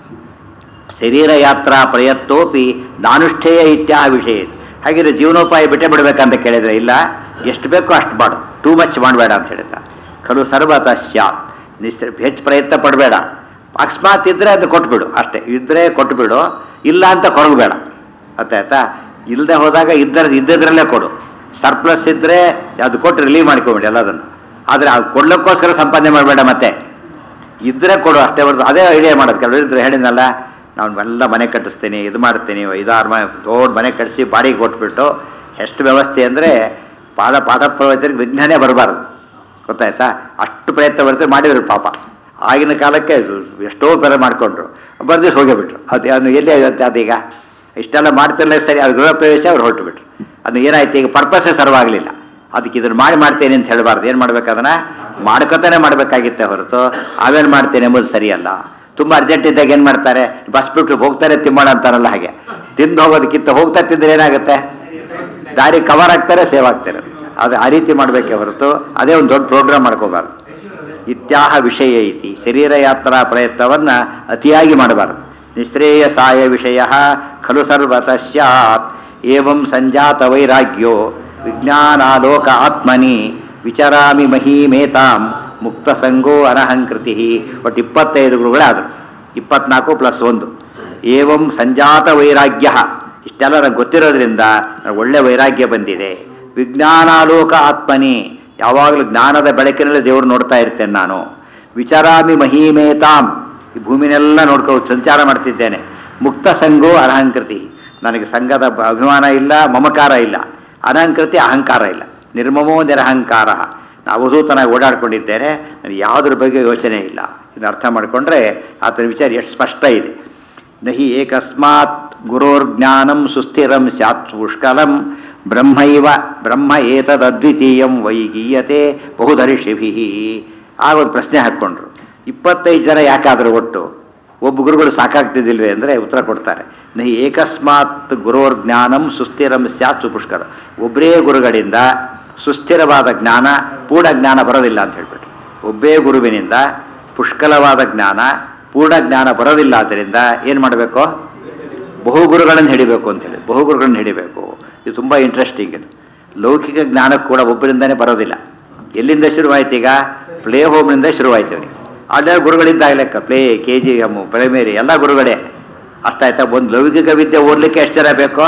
ಶರೀರ ಯಾತ್ರಾ ಪ್ರಯತ್ನೋಪಿ ನಾನುಷ್ಠೇಯ ಇತ್ಯಾಹ ವಿಷಯ ಹಾಗಿದ್ರೆ ಜೀವನೋಪಾಯ ಬಿಟ್ಟೇ ಬಿಡಬೇಕಂತ ಕೇಳಿದ್ರೆ ಇಲ್ಲ ಎಷ್ಟು ಬೇಕೋ ಅಷ್ಟು ಮಾಡು ಟೂ ಮಚ್ ಮಾಡಬೇಡ ಅಂತ ಹೇಳ್ತಾ ಖಲು ಸರ್ವತಃ ಸ್ಯಾತ್ ನಿಸ್ ಹೆಚ್ಚು ಪ್ರಯತ್ನ ಪಡಬೇಡ ಅಕಸ್ಮಾತ್ ಇದ್ದರೆ ಅದು ಕೊಟ್ಬಿಡು ಅಷ್ಟೇ ಇದ್ದರೆ ಕೊಟ್ಬಿಡು ಇಲ್ಲ ಅಂತ ಕೊರಗಬೇಡ ಗೊತ್ತಾಯ್ತಾ ಇಲ್ಲದೆ ಹೋದಾಗ ಇದ್ದರ ಇದ್ದದ್ರಲ್ಲೇ ಕೊಡು ಸರ್ಪ್ಲಸ್ ಇದ್ದರೆ ಅದು ಕೊಟ್ಟು ರಿಲೀವ್ ಮಾಡ್ಕೊಬೇಡಿ ಎಲ್ಲದನ್ನು ಆದರೆ ಅದು ಕೊಡ್ಲಿಕ್ಕೋಸ್ಕರ ಸಂಪಾದನೆ ಮಾಡಬೇಡ ಮತ್ತೆ ಇದ್ರೆ ಕೊಡು ಅಷ್ಟೇ ಹೊರತು ಅದೇ ಐಡಿಯಾ ಮಾಡೋದು ಕೆಲವರು ಇದ್ರೆ ಹೇಳಿದ್ನಲ್ಲ ನಾನು ಎಲ್ಲ ಮನೆ ಕಟ್ಟಿಸ್ತೀನಿ ಇದು ಮಾಡ್ತೀನಿ ಐದಾರು ಮನೆ ದೊಡ್ಡ ಮನೆ ಕಟ್ಟಿಸಿ ಬಾಡಿಗೆ ಕೊಟ್ಬಿಟ್ಟು ಎಷ್ಟು ವ್ಯವಸ್ಥೆ ಅಂದರೆ ಪಾಠ ಪಾಠ ಪ್ರವಚನಕ್ಕೆ ವಿಜ್ಞಾನೇ ಬರಬಾರ್ದು ಗೊತ್ತಾಯ್ತಾ ಅಷ್ಟು ಪ್ರಯತ್ನ ಬರ್ತಾರೆ ಮಾಡಿದ್ರು ಪಾಪ ಆಗಿನ ಕಾಲಕ್ಕೆ ಎಷ್ಟೋ ಬೇರೆ ಮಾಡಿಕೊಂಡ್ರು ಬರ್ದು ಹೋಗಿಬಿಟ್ರು ಅದು ಅದು ಎಲ್ಲಿ ಆಗುತ್ತೆ ಅದೀಗ ಇಷ್ಟೆಲ್ಲ ಮಾಡ್ತಿರಲಿಲ್ಲ ಸರಿ ಅದು ಗೃಹ ಪ್ರವೇಶ ಅವ್ರು ಹೊರಟು ಬಿಟ್ರು ಅದು ಏನಾಯ್ತು ಈಗ ಪರ್ಪಸ್ಸೇ ಸರ್ವ್ ಆಗಲಿಲ್ಲ ಅದಕ್ಕೆ ಇದನ್ನು ಮಾಡಿ ಮಾಡ್ತೇನೆ ಅಂತ ಹೇಳಬಾರ್ದು ಏನು ಮಾಡ್ಬೇಕು ಅದನ್ನು ಮಾಡ್ಕೊತಾನೆ ಮಾಡಬೇಕಾಗಿತ್ತೆ ಹೊರತು ಆಮೇಲೆ ಮಾಡ್ತೇನೆ ಎಂಬುದು ಸರಿಯಲ್ಲ ತುಂಬ ಅರ್ಜೆಂಟ್ ಇದ್ದಾಗ ಏನು ಮಾಡ್ತಾರೆ ಬಸ್ ಬಿಟ್ಟು ಹೋಗ್ತಾರೆ ತಿಮ್ಮೋಣ ಅಂತಾರಲ್ಲ ಹಾಗೆ ತಿಂದು ಹೋಗೋದಕ್ಕಿಂತ ಹೋಗ್ತಾ ತಿಂದ್ರೆ ಏನಾಗುತ್ತೆ ದಾರಿ ಕವರ್ ಆಗ್ತಾರೆ ಸೇವ್ ಆಗ್ತಾರೆ ಅದು ಆ ರೀತಿ ಮಾಡಬೇಕೇ ಹೊರತು ಅದೇ ಒಂದು ದೊಡ್ಡ ಪ್ರೋಗ್ರಾಮ್ ಮಾಡ್ಕೋಬಾರ್ದು ಇತ್ಯಾಹ ವಿಷಯ ಐತಿ ಶರೀರ ಯಾತ್ರಾ ಪ್ರಯತ್ನವನ್ನು ಅತಿಯಾಗಿ ಮಾಡಬಾರ್ದು ನಿಶ್ರೇಯಸಾಯ ವಿಷಯ ಖಲು ಸರ್ವತಃ ಸ್ಯಾತ್ ಏವಂ ಸಂಜಾತ ವೈರಾಗ್ಯೋ ವಿಜ್ಞಾನಾಲೋಕ ಆತ್ಮನಿ ವಿಚರಾಮಿ ಮಹೀಮೇತಾಂ ಮುಕ್ತ ಸಂಗೋ ಅನಹಂಕೃತಿ ಒಟ್ಟು ಇಪ್ಪತ್ತೈದು ಗುರುಗಳೇ ಆದರು ಇಪ್ಪತ್ನಾಲ್ಕು ಪ್ಲಸ್ ಒಂದು ಏವಂ ಸಂಜಾತ ವೈರಾಗ್ಯ ಇಷ್ಟೆಲ್ಲ ನನಗೆ ಗೊತ್ತಿರೋದ್ರಿಂದ ನನಗೆ ಒಳ್ಳೆ ವೈರಾಗ್ಯ ಬಂದಿದೆ ವಿಜ್ಞಾನಾಲೋಕ ಆತ್ಮನಿ ಯಾವಾಗಲೂ ಜ್ಞಾನದ ಬೆಳಕಿನಲ್ಲಿ ದೇವರು ನೋಡ್ತಾ ಇರ್ತೇನೆ ನಾನು ವಿಚಾರಾಮಿ ಮಹೀಮೇತಾಂ ಈ ಭೂಮಿನೆಲ್ಲ ನೋಡ್ಕೊಂಡು ಸಂಚಾರ ಮಾಡ್ತಿದ್ದೇನೆ ಮುಕ್ತ ಸಂಘೋ ಅನಹಂಕೃತಿ ನನಗೆ ಸಂಘದ ಬ- ಅಭಿಮಾನ ಇಲ್ಲ ಮಮಕಾರ ಇಲ್ಲ ಅನಹಂಕೃತಿ ಅಹಂಕಾರ ಇಲ್ಲ ನಿರ್ಮಮೋ ನಿರಹಂಕಾರ ನಾನು ಅವಧೂತನಾಗಿ ಓಡಾಡ್ಕೊಂಡಿದ್ದೇನೆ ನನಗೆ ಯಾವುದ್ರ ಬಗ್ಗೆ ಯೋಚನೆ ಇಲ್ಲ ಇದನ್ನ ಅರ್ಥ ಮಾಡಿಕೊಂಡ್ರೆ ಆತನ ವಿಚಾರ ಎಷ್ಟು ಸ್ಪಷ್ಟ ಇದೆ ನಹಿ ಏಕಸ್ಮಾತ್ ಗುರೋರ್ಜ್ಞಾನಂ ಸುಸ್ಥಿರಂ ಸ್ಯಾತ್ ಪುಷ್ಕಲಂ ಬ್ರಹ್ಮೈವ ಬ್ರಹ್ಮ ಏತದದ್ವಿತೀಯಂ ವೈಗೀಯತೆ ಬಹುಧರಿಷಿಭಿ ಆಗ ಒಂದು ಪ್ರಶ್ನೆ ಹಾಕ್ಕೊಂಡ್ರು ಇಪ್ಪತ್ತೈದು ಜನ ಯಾಕಾದರೂ ಒಟ್ಟು ಒಬ್ಬ ಗುರುಗಳು ಸಾಕಾಗ್ತಿದ್ದಿಲ್ವೇ ಅಂದರೆ ಉತ್ತರ ಕೊಡ್ತಾರೆ ನಹಿ ಏಕಸ್ಮಾತ್ ಗುರೋರ್ ಜ್ಞಾನಂ ಸುಸ್ಥಿರಂ ಸ್ಯಾತ್ ಸುಪುಷ್ಕರ ಒಬ್ಬರೇ ಗುರುಗಳಿಂದ ಸುಸ್ಥಿರವಾದ ಜ್ಞಾನ ಪೂರ್ಣ ಜ್ಞಾನ ಬರೋದಿಲ್ಲ ಅಂತ ಹೇಳ್ಬಿಟ್ಟು ಒಬ್ಬೇ ಗುರುವಿನಿಂದ ಪುಷ್ಕಲವಾದ ಜ್ಞಾನ ಪೂರ್ಣ ಜ್ಞಾನ ಬರೋದಿಲ್ಲ ಆದ್ದರಿಂದ ಏನು ಮಾಡಬೇಕು ಬಹುಗುರುಗಳನ್ನು ಹಿಡಿಬೇಕು ಅಂತೇಳಿ ಬಹುಗುರುಗಳನ್ನು ಹಿಡಿಬೇಕು ಇದು ತುಂಬ ಇಂಟ್ರೆಸ್ಟಿಂಗ್ ಇದು ಲೌಕಿಕ ಜ್ಞಾನಕ್ಕೆ ಕೂಡ ಒಬ್ಬರಿಂದನೇ ಬರೋದಿಲ್ಲ ಎಲ್ಲಿಂದ ಶುರುವಾಯ್ತು ಈಗ ಪ್ಲೇ ಹೋಮ್ನಿಂದ ಶುರುವಾಯ್ತು ಅವನಿಗೆ ಅಲ್ಲೇ ಗುರುಗಳಿದ್ದಾಗ ಲೆಕ್ಕ play K G M primary ಎಲ್ಲ ಗುರುಗಳೇ ಅಷ್ಟಾಯ್ತಾ ಒಂದು ಲೌಕಿಕ ವಿದ್ಯೆ ಓದಲಿಕ್ಕೆ ಎಷ್ಟು ಜನ ಬೇಕೋ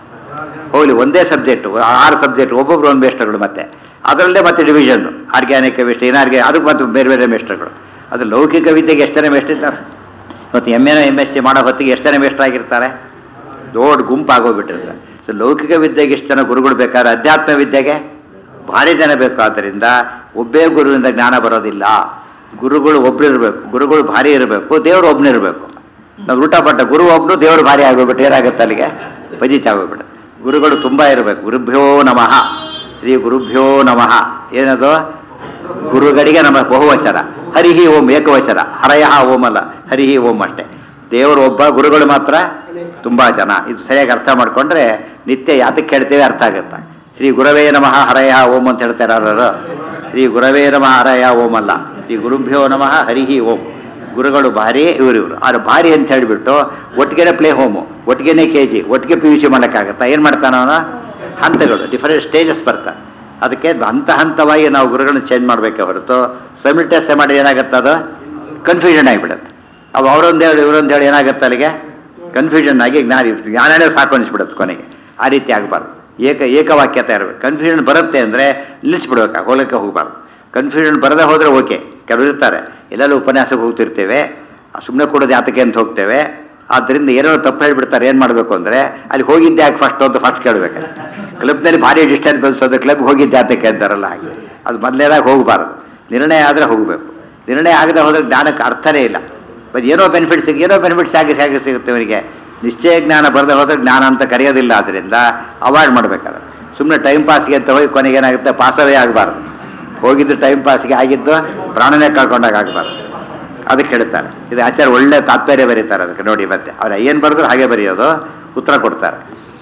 ಹೋಗ್ಲಿ ಒಂದೇ ಸಬ್ಜೆಕ್ಟು ಆರು ಸಬ್ಜೆಕ್ಟ್ ಒಬ್ಬೊಬ್ರು ಒಂದು ಮೇಸ್ಟರ್ಗಳು ಮತ್ತೆ ಅದರಲ್ಲೇ ಮತ್ತೆ ಡಿವಿಷನ್ ಆರ್ಗ್ಯಾನಿಕ್ ಮೇಸ್ಟರ್ ಇನಾರ್ಗ್ಯ ಅದಕ್ಕೆ ಮತ್ತೆ ಬೇರೆ ಬೇರೆ ಮೇಸ್ಟರ್ಗಳು ಅದು ಲೌಕಿಕ ವಿದ್ಯೆಗೆ ಎಷ್ಟು ಜನ ಮೇಷ್ಟಿರ್ತಾರೆ ಮತ್ತು ಎಮ್ ಎನ ಎಮ್ ಎಸ್ ಸಿ ಮಾಡೋ ಹೊತ್ತಿಗೆ ಎಷ್ಟು ಜನ ಮೇಷ್ಟ್ರ್ ಆಗಿರ್ತಾರೆ ದೊಡ್ಡ ಗುಂಪು ಆಗೋಗ್ಬಿಟ್ಟಿರ್ತಾರೆ ಸೊ ಲೌಕಿಕ ವಿದ್ಯೆಗೆ ಎಷ್ಟು ಜನ ಗುರುಗಳು ಬೇಕಾದ್ರೆ ಅಧ್ಯಾತ್ಮ ವಿದ್ಯೆಗೆ ಭಾರಿ ಜನ ಬೇಕು ಆದ್ದರಿಂದ ಒಬ್ಬೇ ಗುರುವಿಂದ ಜ್ಞಾನ ಬರೋದಿಲ್ಲ ಗುರುಗಳು ಒಬ್ರು ಇರಬೇಕು ಗುರುಗಳು ಭಾರಿ ಇರಬೇಕು ದೇವರು ಒಬ್ಬನೇ ಇರಬೇಕು ನಾವು ಊಟ ಪಟ್ಟ ಗುರು ಒಬ್ನು ದೇವರು ಭಾರಿ ಆಗೋಗ್ಬಿಟ್ಟು ಏನಾಗುತ್ತೆ ಅಲ್ಲಿಗೆ ಪಜಿತ ಆಗೋಗ್ಬಿಡುತ್ತೆ ಗುರುಗಳು ತುಂಬ ಇರಬೇಕು ಗುರುಭ್ಯೋ ನಮಃ ಶ್ರೀ ಗುರುಭ್ಯೋ ನಮಃ ಏನದು ಗುರುಗಳಿಗೆ ನಮ್ಮ ಬಹುವಚನ ಹರಿಹಿ ಓಂ ಏಕವಚನ ಹರಯಃ ಓಂ ಅಲ್ಲ ಹರಿಹಿ ಓಂ ಅಷ್ಟೇ ದೇವರು ಒಬ್ಬ ಗುರುಗಳು ಮಾತ್ರ ತುಂಬ ಜನ ಇದು ಸರಿಯಾಗಿ ಅರ್ಥ ಮಾಡಿಕೊಂಡ್ರೆ ನಿತ್ಯ ಯಾತಕ್ಕೆ ಹೇಳ್ತೇವೆ ಅರ್ಥ ಆಗುತ್ತೆ ಶ್ರೀ ಗುರವೇ ನಮಃ ಹರಯ ಓಂ ಅಂತ ಹೇಳ್ತಾರೆ ಯಾರು ಶ್ರೀ ಗುರವೇ ನಮಃ ಹರಯ ಓಂ ಅಲ್ಲ ಶ್ರೀ ಗುರುಭ್ಯೋ ನಮಃ ಹರಿಹಿ ಓಂ ಗುರುಗಳು ಭಾರಿ ಇವರು ಇವರು ಆದ್ರೆ ಭಾರಿ ಅಂತ ಹೇಳಿಬಿಟ್ಟು ಒಟ್ಟಿಗೆನೆ ಪ್ಲೇ ಹೋಮು ಒಟ್ಟಿಗೆನೆ ಕೆ ಜಿ ಒಟ್ಟಿಗೆ ಪಿ ಯು ಸಿ ಮಾಡೋಕ್ಕಾಗತ್ತಾ ಏನು ಮಾಡ್ತಾನ ಅವನು ಹಂತಗಳು ಡಿಫರೆಂಟ್ ಸ್ಟೇಜಸ್ ಬರ್ತಾರೆ ಅದಕ್ಕೆ ಹಂತ ಹಂತವಾಗಿ ನಾವು ಗುರುಗಳನ್ನ ಚೇಂಜ್ ಮಾಡಬೇಕೆ ಹೊರತು ಸಮಿಟೇಸ್ ಮಾಡಿ ಏನಾಗುತ್ತೆ ಅದು ಕನ್ಫ್ಯೂಷನ್ ಆಗಿಬಿಡುತ್ತೆ ಅವು ಅವರೊಂದು ಹೇಳಿ ಇವರೊಂದು ಹೇಳಿ ಏನಾಗುತ್ತೆ ಅಲ್ಲಿಗೆ ಕನ್ಫ್ಯೂಷನ್ ಆಗಿ ಜ್ಞಾನ ಜ್ಞಾನನೇ ಸಾಕು ಅನಿಸ್ಬಿಡುತ್ತೆ ಕೊನೆಗೆ ಆ ರೀತಿ ಆಗಬಾರ್ದು ಏಕ ಏಕವಾಕ್ಯತೆ ಇರಬೇಕು ಕನ್ಫ್ಯೂಷನ್ ಬರುತ್ತೆ ಅಂದರೆ ನಿಲ್ಲಿಸ್ಬಿಡ್ಬೇಕು ಹೋಗಲಿಕ್ಕೆ ಹೋಗಬಾರ್ದು ಕನ್ಫ್ಯೂಷನ್ ಬರದೇ ಹೋದರೆ ಓಕೆ ಕೆಲವರು ಇರ್ತಾರೆ ಎಲ್ಲೆಲ್ಲೂ ಉಪನ್ಯಾಸಕ್ಕೆ ಹೋಗ್ತಿರ್ತೇವೆ ಸುಮ್ಮನೆ ಕೊಡೋದು ಯಾತಕ್ಕೆ ಅಂತ ಹೋಗ್ತೇವೆ ಆದ್ದರಿಂದ ಏನೋ ತಪ್ಪು ಹೇಳಿಬಿಡ್ತಾರೆ ಏನು ಮಾಡಬೇಕು ಅಂದರೆ ಅಲ್ಲಿ ಹೋಗಿದ್ದೆ ಯಾಕೆ ಫಸ್ಟ್ ಅಂತ ಫಸ್ಟ್ ಕೇಳಬೇಕು ಕ್ಲಬ್ನಲ್ಲಿ ಭಾರಿ ಡಿಸ್ಟರ್ಬೆನ್ಸ್ ಅದು ಕ್ಲಬ್ ಹೋಗಿದ್ದೆ ಯಾತಕ್ಕೆ ಅಂತಾರಲ್ಲ ಹಾಗೆ ಅದು ಮೊದಲೇದಾಗ ಹೋಗಬಾರ್ದು ನಿರ್ಣಯ ಆದರೆ ಹೋಗಬೇಕು ನಿರ್ಣಯ ಆಗದೆ ಹೋದ್ರೆ ಜ್ಞಾನಕ್ಕೆ ಅರ್ಥನೇ ಇಲ್ಲ ಬಟ್ ಏನೋ ಬೆನಿಫಿಟ್ ಸಿಗ ಏನೋ ಬೆನಿಫಿಟ್ಸ್ ಆಗಿ ಹೇಗೆ ಸಿಗುತ್ತೆ ಅವನಿಗೆ ನಿಶ್ಚಯ ಜ್ಞಾನ ಬರದೆ ಹೋದ್ರೆ ಜ್ಞಾನ ಅಂತ ಕರೆಯೋದಿಲ್ಲ ಆದ್ದರಿಂದ ಅವಾಯ್ಡ್ ಮಾಡಬೇಕಾದ್ರೆ ಸುಮ್ಮನೆ ಟೈಮ್ ಪಾಸ್ಗೆ ಅಂತ ಹೋಗಿ ಕೊನೆಗೆ ಏನಾಗುತ್ತೆ ಪಾಸವೇ ಆಗಬಾರ್ದು ಹೋಗಿದ್ದು ಟೈಮ್ ಪಾಸ್ಗೆ ಆಗಿದ್ದು ಪ್ರಾಣನೇ ಕಳ್ಕೊಂಡಾಗ ಆಗಬಾರ್ದು ಅದಕ್ಕೆ ಹೇಳ್ತಾರೆ ಇದು ಆಚಾರ್ಯ ಒಳ್ಳೆ ತಾತ್ಪರ್ಯ ಬರೀತಾರೆ ಅದಕ್ಕೆ ನೋಡಿ ಮತ್ತೆ ಅವ್ರು ಏನು ಬರೆದ್ರು ಹಾಗೆ ಬರೆಯೋದು ಉತ್ತರ ಕೊಡ್ತಾರೆ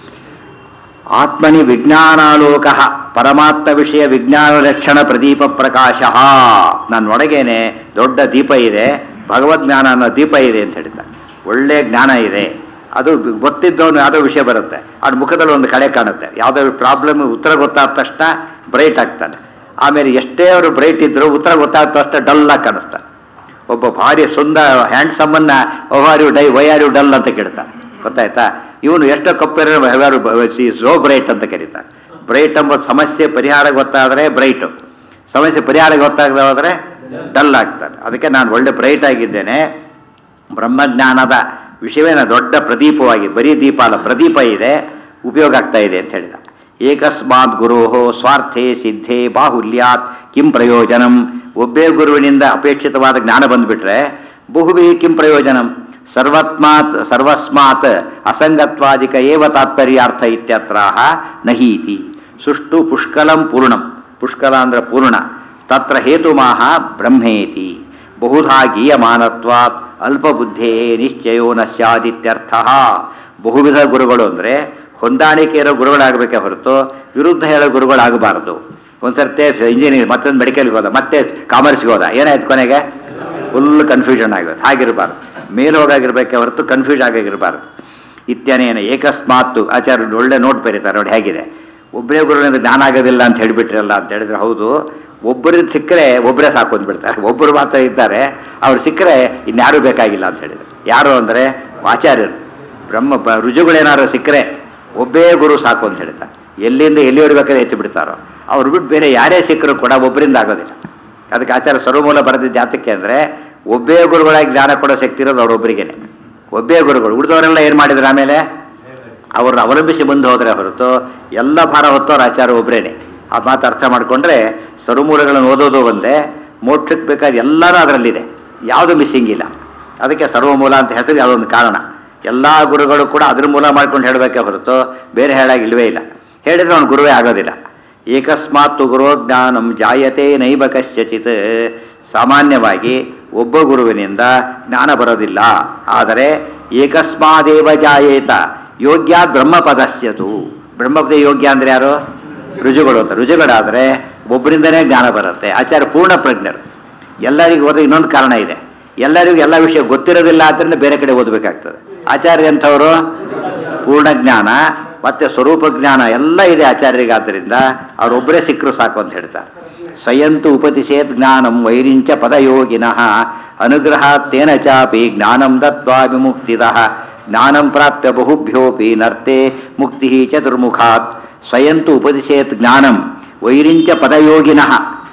ಆತ್ಮನಿ ವಿಜ್ಞಾನಾಲೋಕ ಪರಮಾತ್ಮ ವಿಷಯ ವಿಜ್ಞಾನ ಲಕ್ಷಣ ಪ್ರದೀಪ ಪ್ರಕಾಶ ನನ್ನೊಳಗೇನೆ ದೊಡ್ಡ ದೀಪ ಇದೆ ಭಗವದ್ಜ್ಞಾನ ಅನ್ನೋ ದೀಪ ಇದೆ ಅಂತ ಹೇಳಿದ್ದಾರೆ ಒಳ್ಳೆ ಜ್ಞಾನ ಇದೆ ಅದು ಗೊತ್ತಿದ್ದವನು ಯಾವುದೋ ವಿಷಯ ಬರುತ್ತೆ ಅವ್ನ ಮುಖದಲ್ಲಿ ಒಂದು ಕಳೆ ಕಾಣುತ್ತೆ ಯಾವುದೋ ಪ್ರಾಬ್ಲಮ್ ಉತ್ತರ ಗೊತ್ತಾದ ತಕ್ಷಣ ಬ್ರೈಟ್ ಆಗ್ತಾನೆ ಆಮೇಲೆ ಎಷ್ಟೇ ಅವರು ಬ್ರೈಟ್ ಇದ್ದರೂ ಉತ್ತರ ಗೊತ್ತಾದ ತಕ್ಷಣ ಡಲ್ ಆಗಿ ಕಾಣಿಸ್ತಾನೆ ಒಬ್ಬ ಭಾರಿ ಸುಂದರ ಹ್ಯಾಂಡ್ಸಮನ್ನ you die why are you dull ಅಂತ ಕೇಳ್ತಾನೆ ಗೊತ್ತಾಯ್ತಾ ಇವನು ಎಷ್ಟೋ ಕಪ್ಪಿರೋ ಯಾರು ಸೋ ಬ್ರೈಟ್ ಅಂತ ಕರೀತಾರೆ ಬ್ರೈಟ್ ಎಂಬ ಸಮಸ್ಯೆ ಪರಿಹಾರ ಗೊತ್ತಾದರೆ ಬ್ರೈಟು ಸಮಸ್ಯೆ ಪರಿಹಾರ ಗೊತ್ತಾಗದೆ ಹೋದರೆ ಡಲ್ ಆಗ್ತಾನೆ ಅದಕ್ಕೆ ನಾನು ಒಳ್ಳೆ ಬ್ರೈಟ್ ಆಗಿದ್ದೇನೆ ಬ್ರಹ್ಮಜ್ಞಾನದ ವಿಷಯವೇನ ದೊಡ್ಡ ಪ್ರದೀಪವಾಗಿ ಬರೀ ದೀಪ ಅಲ್ಲ ಪ್ರದೀಪ ಇದೆ ಉಪಯೋಗ ಆಗ್ತಾ ಇದೆ ಅಂತ ಹೇಳಿದ ಏಕಸ್ಮಾತ್ ಗುರೋ ಸ್ವಾರ್ಥೆ ಸಿದ್ಧೆ ಬಾಹುಲ್ಯಾತ್ ಕಿಂ ಪ್ರಯೋಜನಂ ಒಬ್ಬೇ ಗುರುವಿನಿಂದ ಅಪೇಕ್ಷಿತವಾದ ಜ್ಞಾನ ಬಂದ್ಬಿಟ್ರೆ ಬಹುಬಿ ಕಿಂ ಪ್ರಯೋಜನಂ ಸರ್ವತ್ಮಾತ್ ಸರ್ವಸ್ಮಾತ್ ಅಸಂಗತ್ವಾದಿಕ ಏವ ತಾತ್ಪರ್ಯಾರ್ಥ ಇತ್ಯತ್ರಾಹ ನಹೀತಿ ಸುಷ್ಟು ಪುಷ್ಕಲಂ ಪೂರ್ಣಂ ಪುಷ್ಕಲ ಅಂದ್ರೆ ಪೂರ್ಣ ತತ್ರ ಹೇತುಮಾಹ ಬ್ರಹ್ಮೇತಿ ಬಹುಧಾ ಗೀಯಮಾನತ್ವಾತ್ ಅಲ್ಪಬುದ್ಧೇ ನಿಶ್ಚಯೋ ನ ಸ್ಯಾದಿತ್ಯರ್ಥ ಬಹುವಿಧ ಗುರುಗಳು ಅಂದರೆ ಹೊಂದಾಣಿಕೆ ಇರೋ ಗುರುಗಳಾಗಬೇಕೇ ಹೊರತು ವಿರುದ್ಧ ಹೇಳೋ ಗುರುಗಳಾಗಬಾರದು ಒಂದ್ಸರ್ತೆ ಇಂಜಿನಿಯರ್ ಮತ್ತೊಂದು ಮೆಡಿಕಲ್ಗೆ ಹೋದ ಮತ್ತೆ ಕಾಮರ್ಸ್ಗೆ ಹೋದ ಏನಾಯ್ತು ಕೊನೆಗೆ ಫುಲ್ ಕನ್ಫ್ಯೂಷನ್ ಆಗುತ್ತೆ ಹಾಗಿರಬಾರ್ದು ಮೇಲೆ ಹೋಗಾಗಿರ್ಬೇಕೆ ಹೊರತು ಕನ್ಫ್ಯೂಸ್ ಆಗಾಗಿರಬಾರ್ದು ಇತ್ಯನೇನ ಏಕಸ್ಮಾತ್ತು ಆಚಾರ್ಯ ಒಳ್ಳೆ ನೋಟ್ ಬರೀತಾರೆ ನೋಡಿ ಹೇಗಿದೆ ಒಬ್ಬರೇ ಗುರುವಿನಿಂದ ಜ್ಞಾನ ಆಗೋದಿಲ್ಲ ಅಂತ ಹೇಳಿಬಿಟ್ರಲ್ಲ ಅಂತ ಹೇಳಿದ್ರೆ ಹೌದು ಒಬ್ಬರಿಗೆ ಸಿಕ್ಕರೆ ಒಬ್ಬರೇ ಸಾಕು ಅಂದ್ಬಿಡ್ತಾರೆ ಒಬ್ಬರು ಮಾತ್ರ ಇದ್ದಾರೆ ಅವ್ರು ಸಿಕ್ಕರೆ ಇನ್ಯಾರೂ ಬೇಕಾಗಿಲ್ಲ ಅಂತ ಹೇಳಿದ್ರು ಯಾರು ಅಂದರೆ ಆಚಾರ್ಯರು ಬ್ರಹ್ಮ ಬ- ರುಜುಗಳೇನಾದ್ರು ಸಿಕ್ಕರೆ ಒಬ್ಬೇ ಗುರು ಸಾಕು ಅಂತ ಹೇಳ್ತಾರೆ ಎಲ್ಲಿಂದ ಎಲ್ಲಿವರೆಗೆ ಬೇಕಾದ್ರೆ ಎತ್ತಿ ಬಿಡ್ತಾರೋ ಅವ್ರು ಬಿಟ್ಟು ಬೇರೆ ಯಾರೇ ಸಿಕ್ಕರು ಕೂಡ ಒಬ್ಬರಿಂದ ಆಗೋದಿಲ್ಲ ಅದಕ್ಕೆ ಆಚಾರ್ಯ ಸರ್ವಮೂಲ ಬರೆದಿದ್ದು ಜಾತಕ್ಕೆ ಅಂದರೆ ಒಬ್ಬೇ ಗುರುಗಳಾಗಿ ಜ್ಞಾನ ಕೊಡೋ ಶಕ್ತಿ ಇರೋದು ಅವ್ರೊಬ್ಬರಿಗೇನೆ ಒಬ್ಬೇ ಗುರುಗಳು ಉಳಿದವರೆಲ್ಲ ಏನು ಮಾಡಿದ್ರು ಆಮೇಲೆ ಅವ್ರನ್ನ ಅವಲಂಬಿಸಿ ಮುಂದೆ ಹೋದರೆ ಹೊರತು ಎಲ್ಲ ಭಾರ ಹೊತ್ತವ್ರ ಆಚಾರ ಒಬ್ಬರೇನೆ ಆ ಮಾತು ಅರ್ಥ ಮಾಡಿಕೊಂಡ್ರೆ ಸರ್ವಮೂಲಗಳನ್ನು ಓದೋದು ಒಂದೇ ಮೋಕ್ಷಕ್ಕೆ ಬೇಕಾದ ಎಲ್ಲನೂ ಅದರಲ್ಲಿದೆ ಯಾವುದು ಮಿಸ್ಸಿಂಗ್ ಇಲ್ಲ ಅದಕ್ಕೆ ಸರ್ವಮೂಲ ಅಂತ ಹೆಸರು ಅದೊಂದು ಕಾರಣ ಎಲ್ಲ ಗುರುಗಳು ಕೂಡ ಅದ್ರ ಮೂಲ ಮಾಡ್ಕೊಂಡು ಹೇಳಬೇಕೇ ಹೊರತು ಬೇರೆ ಹೇಳಾಗಿ ಇಲ್ವೇ ಇಲ್ಲ ಹೇಳಿದ್ರೆ ಅವನು ಗುರುವೇ ಆಗೋದಿಲ್ಲ ಏಕಸ್ಮಾತ್ ಗುರು ಜ್ಞಾನಂ ಜಾಯತೆ ನೈವ ಕಶ್ಚಿತ್ ಸಾಮಾನ್ಯವಾಗಿ ಒಬ್ಬ ಗುರುವಿನಿಂದ ಜ್ಞಾನ ಬರೋದಿಲ್ಲ ಆದರೆ ಏಕಸ್ಮಾದೇವ ಜಾಯೇತ ಯೋಗ್ಯ ಬ್ರಹ್ಮಪದಸ್ಯತು ಬ್ರಹ್ಮಪದ ಯೋಗ್ಯ ಅಂದ್ರೆ ಯಾರು ರುಜುಗಳು ಅಂತ ರುಜುಗಳಾದರೆ ಒಬ್ಬರಿಂದನೇ ಜ್ಞಾನ ಬರುತ್ತೆ ಆಚಾರ್ಯ ಪೂರ್ಣ ಪ್ರಜ್ಞರು ಎಲ್ಲರಿಗೂ ಓದೋ ಇನ್ನೊಂದು ಕಾರಣ ಇದೆ ಎಲ್ಲರಿಗೂ ಎಲ್ಲ ವಿಷಯ ಗೊತ್ತಿರೋದಿಲ್ಲ ಆದ್ದರಿಂದ ಬೇರೆ ಕಡೆ ಓದಬೇಕಾಗ್ತದೆ ಆಚಾರ್ಯ ಅಂಥವರು ಪೂರ್ಣ ಜ್ಞಾನ ಮತ್ತೆ ಸ್ವರೂಪ ಜ್ಞಾನ ಎಲ್ಲ ಇದೆ ಆಚಾರ್ಯರಿಗಾದ್ದರಿಂದ ಅವರೊಬ್ಬರೇ ಸಿಕ್ಕರು ಸಾಕು ಅಂತ ಹೇಳ್ತಾರೆ ಸ್ವಯಂತು ಉಪತಿಸೇತ್ ಜ್ಞಾನಂ ವೈರಿಂಚ ಪದಯೋಗಿನಃ ಅನುಗ್ರಹ ತೇನ ಚಾಪಿ ಜ್ಞಾನಂ ದತ್ವಾ ವಿಮುಕ್ತಿದ ಜ್ಞಾನಂ ಪ್ರಾಪ್ಯ ಬಹುಭ್ಯೋಪಿ ನರ್ತೆ ಮುಕ್ತಿ ಚತುರ್ಮುಖಾತ್ ಸ್ವಯಂತು ಉಪದಿಶೇತ್ ಜ್ಞಾನಂ ವೈರಿಂಚ ಪದಯೋಗಿನಃ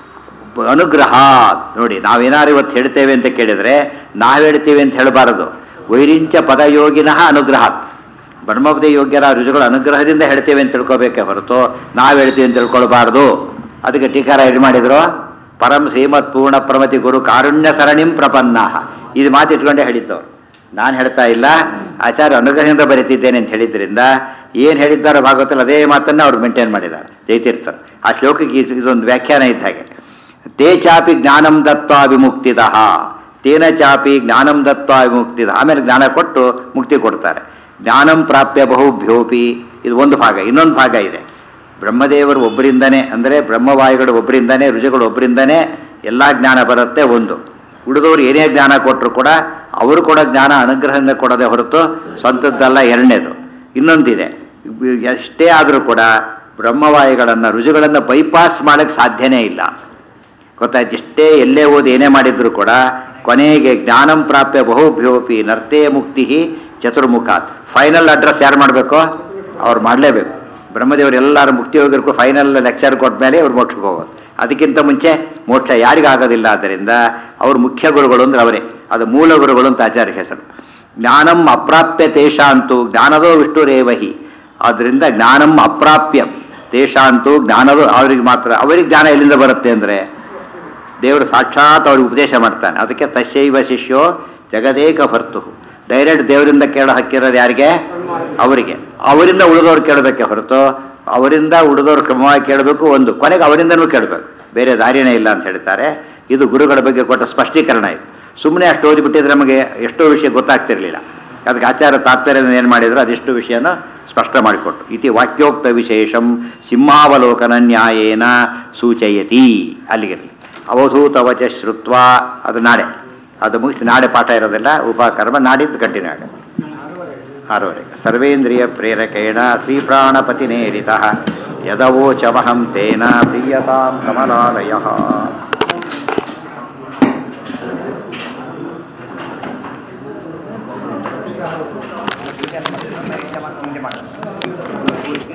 ಅನುಗ್ರಹ ನೋಡಿ ನಾವೇನಾರು ಇವತ್ತು ಹೇಳ್ತೇವೆ ಅಂತ ಕೇಳಿದರೆ ನಾವು ಹೇಳ್ತೀವಿ ಅಂತ ಹೇಳಬಾರದು ವೈರಿಂಚ ಪದಯೋಗಿನಃ ಅನುಗ್ರಹಾತ್ ಬ್ರಹ್ಮಪದ ಯೋಗ್ಯರ ರುಜುಗಳ ಅನುಗ್ರಹದಿಂದ ಹೇಳ್ತೇವೆ ಅಂತ ತಿಳ್ಕೊಬೇಕೇ ಹೊರತು ನಾವು ಹೇಳ್ತೀವಿ ಅಂತ ತಿಳ್ಕೊಳ್ಬಾರ್ದು ಅದಕ್ಕೆ ಟೀಕಾರ ಇದು ಮಾಡಿದ್ರು ಪರಂ ಶ್ರೀಮತ್ ಪೂರ್ಣ ಪ್ರಮತಿ ಗುರು ಕಾರುಣ್ಯ ಸರಣಿಂ ಪ್ರಪನ್ನ ಇದು ಮಾತಿಟ್ಕೊಂಡೇ ಹೇಳಿದ್ದವ್ರು ನಾನು ಹೇಳ್ತಾ ಇಲ್ಲ ಆಚಾರ್ಯ ಅನುಗ್ರಹದಿಂದ ಬರೀತಿದ್ದೇನೆ ಅಂತ ಹೇಳಿದ್ರಿಂದ ಏನು ಹೇಳಿದ್ದಾರೋ ಭಾಗವತಲ್ಲಿ ಅದೇ ಮಾತನ್ನು ಅವ್ರು ಮೇಂಟೈನ್ ಮಾಡಿದ್ದಾರೆ ಜೈತೀರ್ಥರು ಆ ಶ್ಲೋಕಕ್ಕೆ ಇದು- ಇದೊಂದು ವ್ಯಾಖ್ಯಾನ ಇದ್ದ ಹಾಗೆ ತೇ ಚಾಪಿ ಜ್ಞಾನಂ ದತ್ವಾ ವಿಮುಕ್ತಿದ ತೇನ ಚಾಪಿ ಜ್ಞಾನಂ ದತ್ವಾ ವಿಮುಕ್ತಿದ ಆಮೇಲೆ ಜ್ಞಾನ ಕೊಟ್ಟು ಮುಕ್ತಿ ಕೊಡ್ತಾರೆ ಜ್ಞಾನಂ ಪ್ರಾಪ್ಯ ಬಹುಭ್ಯೋಪಿ ಇದು ಒಂದು ಭಾಗ ಇನ್ನೊಂದು ಭಾಗ ಇದೆ ಬ್ರಹ್ಮದೇವರು ಒಬ್ಬರಿಂದನೇ ಅಂದರೆ ಬ್ರಹ್ಮವಾಯುಗಳು ಒಬ್ಬರಿಂದನೇ ರುಜುಗಳು ಒಬ್ಬರಿಂದನೇ ಎಲ್ಲ ಜ್ಞಾನ ಬರುತ್ತೆ ಒಂದು ಉಳಿದವರು ಏನೇ ಜ್ಞಾನ ಕೊಟ್ಟರು ಕೂಡ ಅವರು ಕೂಡ ಜ್ಞಾನ ಅನುಗ್ರಹದಿಂದ ಕೊಡೋದೇ ಹೊರತು ಸ್ವಂತದ್ದಲ್ಲ ಎರಡನೇದು ಇನ್ನೊಂದಿದೆ ಎಷ್ಟೇ ಆದರೂ ಕೂಡ ಬ್ರಹ್ಮವಾಯುಗಳನ್ನು ರುಜುಗಳನ್ನು ಬೈಪಾಸ್ ಮಾಡೋಕ್ಕೆ ಸಾಧ್ಯನೇ ಇಲ್ಲ ಗೊತ್ತಾಯ್ತು ಎಷ್ಟೇ ಎಲ್ಲೇ ಓದಿ ಏನೇ ಮಾಡಿದ್ರು ಕೂಡ ಕೊನೆಗೆ ಜ್ಞಾನಂ ಪ್ರಾಪ್ಯ ಬಹುಭ್ಯೋಪಿ ನರ್ತೇ ಮುಕ್ತಿ ಚತುರ್ಮುಖಾತ್ ಫೈನಲ್ ಅಡ್ರೆಸ್ ಯಾರು ಮಾಡಬೇಕು ಅವ್ರು ಮಾಡಲೇಬೇಕು ಬ್ರಹ್ಮದೇವರು ಎಲ್ಲರೂ ಮುಕ್ತಿ ಹೋಗಿರ್ಕು ಫೈನಲ್ ಲೆಕ್ಚರ್ ಕೊಟ್ಟ ಮೇಲೆ ಅವ್ರು ಮೋಕ್ಷಕ್ಕೆ ಹೋಗೋದು ಅದಕ್ಕಿಂತ ಮುಂಚೆ ಮೋಕ್ಷ ಯಾರಿಗಾಗೋದಿಲ್ಲ ಆದ್ದರಿಂದ ಅವ್ರು ಮುಖ್ಯ ಗುರುಗಳು ಅಂದ್ರೆ ಅವರೇ ಅದು ಮೂಲ ಗುರುಗಳು ಅಂತ ಆಚಾರ್ಯ ಹೆಸರು ಜ್ಞಾನಂ ಅಪ್ರಾಪ್ಯ ತೇಷಾಂತು ಜ್ಞಾನದೋ ವಿಷ್ಣುರೇವಹಿ ಆದ್ದರಿಂದ ಜ್ಞಾನಂ ಅಪ್ರಾಪ್ಯ ತೇಷಾಂತು ಜ್ಞಾನದೋ ಅವರಿಗೆ ಮಾತ್ರ ಅವರಿಗೆ ಜ್ಞಾನ ಎಲ್ಲಿಂದ ಬರುತ್ತೆ ಅಂದರೆ ದೇವರು ಸಾಕ್ಷಾತ್ ಅವ್ರಿಗೆ ಉಪದೇಶ ಮಾಡ್ತಾನೆ ಅದಕ್ಕೆ ತಸ್ಯೈವ ಶಿಷ್ಯೋ ಜಗದೇಕ ಭರ್ತು ಡೈರೆಕ್ಟ್ ದೇವರಿಂದ ಕೇಳೋ ಹಕ್ಕಿರೋದು ಯಾರಿಗೆ ಅವರಿಗೆ ಅವರಿಂದ ಉಳಿದವ್ರು ಕೇಳಬೇಕೆ ಹೊರತು ಅವರಿಂದ ಉಳಿದವ್ರು ಕ್ರಮವಾಗಿ ಕೇಳಬೇಕು ಒಂದು ಕೊನೆಗೆ ಅವರಿಂದನೂ ಕೇಳಬೇಕು ಬೇರೆ ದಾರಿನೇ ಇಲ್ಲ ಅಂತ ಹೇಳ್ತಾರೆ ಇದು ಗುರುಗಳ ಬಗ್ಗೆ ಕೊಟ್ಟ ಸ್ಪಷ್ಟೀಕರಣ ಇದು ಸುಮ್ಮನೆ ಅಷ್ಟು ಓದಿಬಿಟ್ಟಿದ್ರೆ ನಮಗೆ ಎಷ್ಟೋ ವಿಷಯ ಗೊತ್ತಾಗ್ತಿರ್ಲಿಲ್ಲ ಅದಕ್ಕೆ ಆಚಾರ ತಾತ್ಪರ್ಯದಿಂದ ಏನು ಮಾಡಿದ್ರು ಅದೆಷ್ಟು ವಿಷಯನ ಸ್ಪಷ್ಟ ಮಾಡಿಕೊಟ್ಟು ಇತಿ ವಾಕ್ಯೋಕ್ತ ವಿಶೇಷಂ ಸಿಂಹಾವಲೋಕನ ನ್ಯಾಯೇನ ಸೂಚಯತಿ ಅಲ್ಲಿಗಿರಲಿ ಅವಧೂತವಚ ಶ್ರುತ್ವ ಅದು ನಾಳೆ ಅದು ಮುಗಿಸಿ ನಾಳೆ ಪಾಠ ಇರೋದಿಲ್ಲ ಉಪಕರ್ಮ ನಾಡಿದ್ದು ಕಂಟಿನ್ಯೂ ಆಗುತ್ತೆ ಆರೂವರೆ ಸರ್ವೇಂದ್ರಿಯ ಪ್ರೇರಕೇಣ ಶ್ರೀಪ್ರಾಣಪತಿನೇರಿತ ಯದವೋಚಮಹಂ ತೇನ ಪ್ರೀಯತಾಂ ಕಮಲಾಲಯ